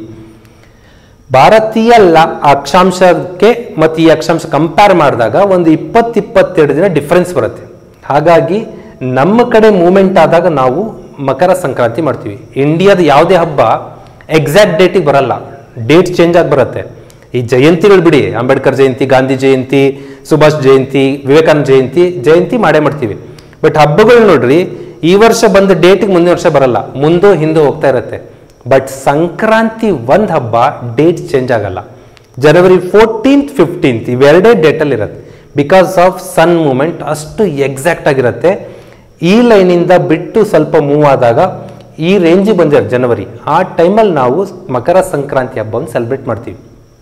ಭಾರತೀಯ ಲ ಅಕ್ಷಾಂಶಕ್ಕೆ ಮತ್ತು ಈ ಅಕ್ಷಾಂಶ ಕಂಪೇರ್ ಮಾಡಿದಾಗ ಒಂದು ಇಪ್ಪತ್ತು ಇಪ್ಪತ್ತೆರಡು ದಿನ ಡಿಫ್ರೆನ್ಸ್ ಬರುತ್ತೆ ಹಾಗಾಗಿ ನಮ್ಮ ಕಡೆ ಮೂಮೆಂಟ್ ಆದಾಗ ನಾವು ಮಕರ ಸಂಕ್ರಾಂತಿ ಮಾಡ್ತೀವಿ ಇಂಡಿಯಾದ ಯಾವುದೇ ಹಬ್ಬ ಎಕ್ಸಾಕ್ಟ್ ಡೇಟಿಗೆ ಬರಲ್ಲ ಡೇಟ್ ಚೇಂಜ್ ಆಗಿ ಬರುತ್ತೆ ಈ ಜಯಂತಿಗಳು ಬಿಡಿ ಅಂಬೇಡ್ಕರ್ ಜಯಂತಿ ಗಾಂಧಿ ಜಯಂತಿ ಸುಭಾಷ್ ಜಯಂತಿ ವಿವೇಕಾನಂದ ಜಯಂತಿ ಜಯಂತಿ ಮಾಡೇ ಮಾಡ್ತೀವಿ ಬಟ್ ಹಬ್ಬಗಳು ನೋಡ್ರಿ ಈ ವರ್ಷ ಬಂದ ಡೇಟಿಗೆ ಮುಂದಿನ ವರ್ಷ ಬರಲ್ಲ ಮುಂದೋ ಹಿಂದೆ ಹೋಗ್ತಾ ಇರುತ್ತೆ ಬಟ್ ಸಂಕ್ರಾಂತಿ ಒಂದು ಹಬ್ಬ ಡೇಟ್ ಚೇಂಜ್ ಆಗಲ್ಲ ಜನವರಿ ಫೋರ್ಟೀನ್ತ್ ಫಿಫ್ಟೀನ್ತ್ ಇವೆರಡೇ ಡೇಟಲ್ಲಿ ಇರುತ್ತೆ ಬಿಕಾಸ್ ಆಫ್ ಸನ್ ಮೂಮೆಂಟ್ ಅಷ್ಟು ಎಕ್ಸಾಕ್ಟ್ ಆಗಿರುತ್ತೆ ಈ ಲೈನಿಂದ ಬಿಟ್ಟು ಸ್ವಲ್ಪ ಮೂವ್ ಆದಾಗ ಈ ರೇಂಜಿಗೆ ಬಂದಿರೋದು ಜನವರಿ ಆ ಟೈಮಲ್ಲಿ ನಾವು ಮಕರ ಸಂಕ್ರಾಂತಿ ಹಬ್ಬವನ್ನು ಸೆಲೆಬ್ರೇಟ್ ಮಾಡ್ತೀವಿ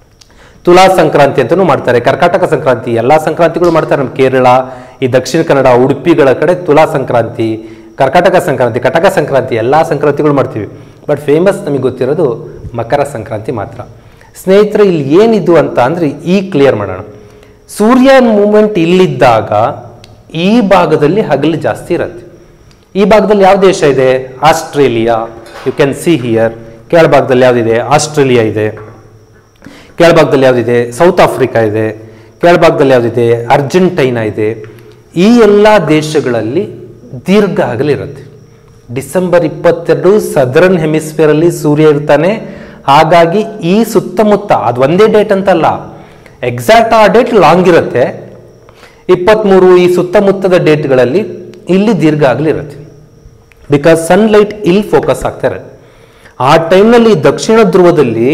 ತುಲಾ ಸಂಕ್ರಾಂತಿ ಅಂತಲೂ ಮಾಡ್ತಾರೆ ಕರ್ನಾಟಕ ಸಂಕ್ರಾಂತಿ ಎಲ್ಲ ಸಂಕ್ರಾಂತಿಗಳು ಮಾಡ್ತಾರೆ ನಮ್ಮ ಕೇರಳ ಈ ದಕ್ಷಿಣ ಕನ್ನಡ ಉಡುಪಿಗಳ ಕಡೆ ತುಲಾ ಸಂಕ್ರಾಂತಿ ಕರ್ನಾಟಕ ಸಂಕ್ರಾಂತಿ ಕಟಕ ಸಂಕ್ರಾಂತಿ ಎಲ್ಲ ಸಂಕ್ರಾಂತಿಗಳು ಮಾಡ್ತೀವಿ ಬಟ್ ಫೇಮಸ್ ನಮಗೆ ಗೊತ್ತಿರೋದು ಮಕರ ಸಂಕ್ರಾಂತಿ ಮಾತ್ರ ಸ್ನೇಹಿತರೆ ಇಲ್ಲಿ ಏನಿದು ಅಂತ ಅಂದರೆ ಈ ಕ್ಲಿಯರ್ ಮಾಡೋಣ ಸೂರ್ಯನ ಮೂಮೆಂಟ್ ಇಲ್ಲಿದ್ದಾಗ ಈ ಭಾಗದಲ್ಲಿ ಹಗಲು ಜಾಸ್ತಿ ಇರುತ್ತೆ ಈ ಭಾಗದಲ್ಲಿ ಯಾವ ದೇಶ ಇದೆ Australia you can see here ಕೆಳಭಾಗದಲ್ಲಿ ಯಾವುದಿದೆ ಆಸ್ಟ್ರೇಲಿಯಾ ಇದೆ ಕೆಳಭಾಗದಲ್ಲಿ ಯಾವುದಿದೆ ಸೌತ್ ಆಫ್ರಿಕಾ ಇದೆ ಕೆಳಭಾಗದಲ್ಲಿ ಯಾವುದಿದೆ ಅರ್ಜೆಂಟೈನಾ ಇದೆ ಈ ಎಲ್ಲ ದೇಶಗಳಲ್ಲಿ ದೀರ್ಘ ಹಗಲಿರುತ್ತೆ ಡಿಸೆಂಬರ್ ಇಪ್ಪತ್ತೆರಡು ಸದರ್ನ್ ಹೆಮಿಸ್ಫಿಯರಲ್ಲಿ ಸೂರ್ಯ ಇರ್ತಾನೆ ಹಾಗಾಗಿ ಈ ಸುತ್ತಮುತ್ತ ಅದು ಒಂದೇ ಡೇಟ್ ಅಂತಲ್ಲ ಎಕ್ಸಾಕ್ಟ್ ಆ ಡೇಟ್ ಲಾಂಗ್ ಇರುತ್ತೆ ಇಪ್ಪತ್ತ್ಮೂರು ಈ ಸುತ್ತಮುತ್ತದ ಡೇಟ್ಗಳಲ್ಲಿ ಇಲ್ಲಿ ದೀರ್ಘ ಹಗಲಿರುತ್ತೆ ಬಿಕಾಸ್ ಸನ್ಲೈಟ್ ಇಲ್ಲಿ ಫೋಕಸ್ ಆಗ್ತಾ ಇರುತ್ತೆ ಆ ಟೈಮ್ನಲ್ಲಿ ದಕ್ಷಿಣ ಧ್ರುವದಲ್ಲಿ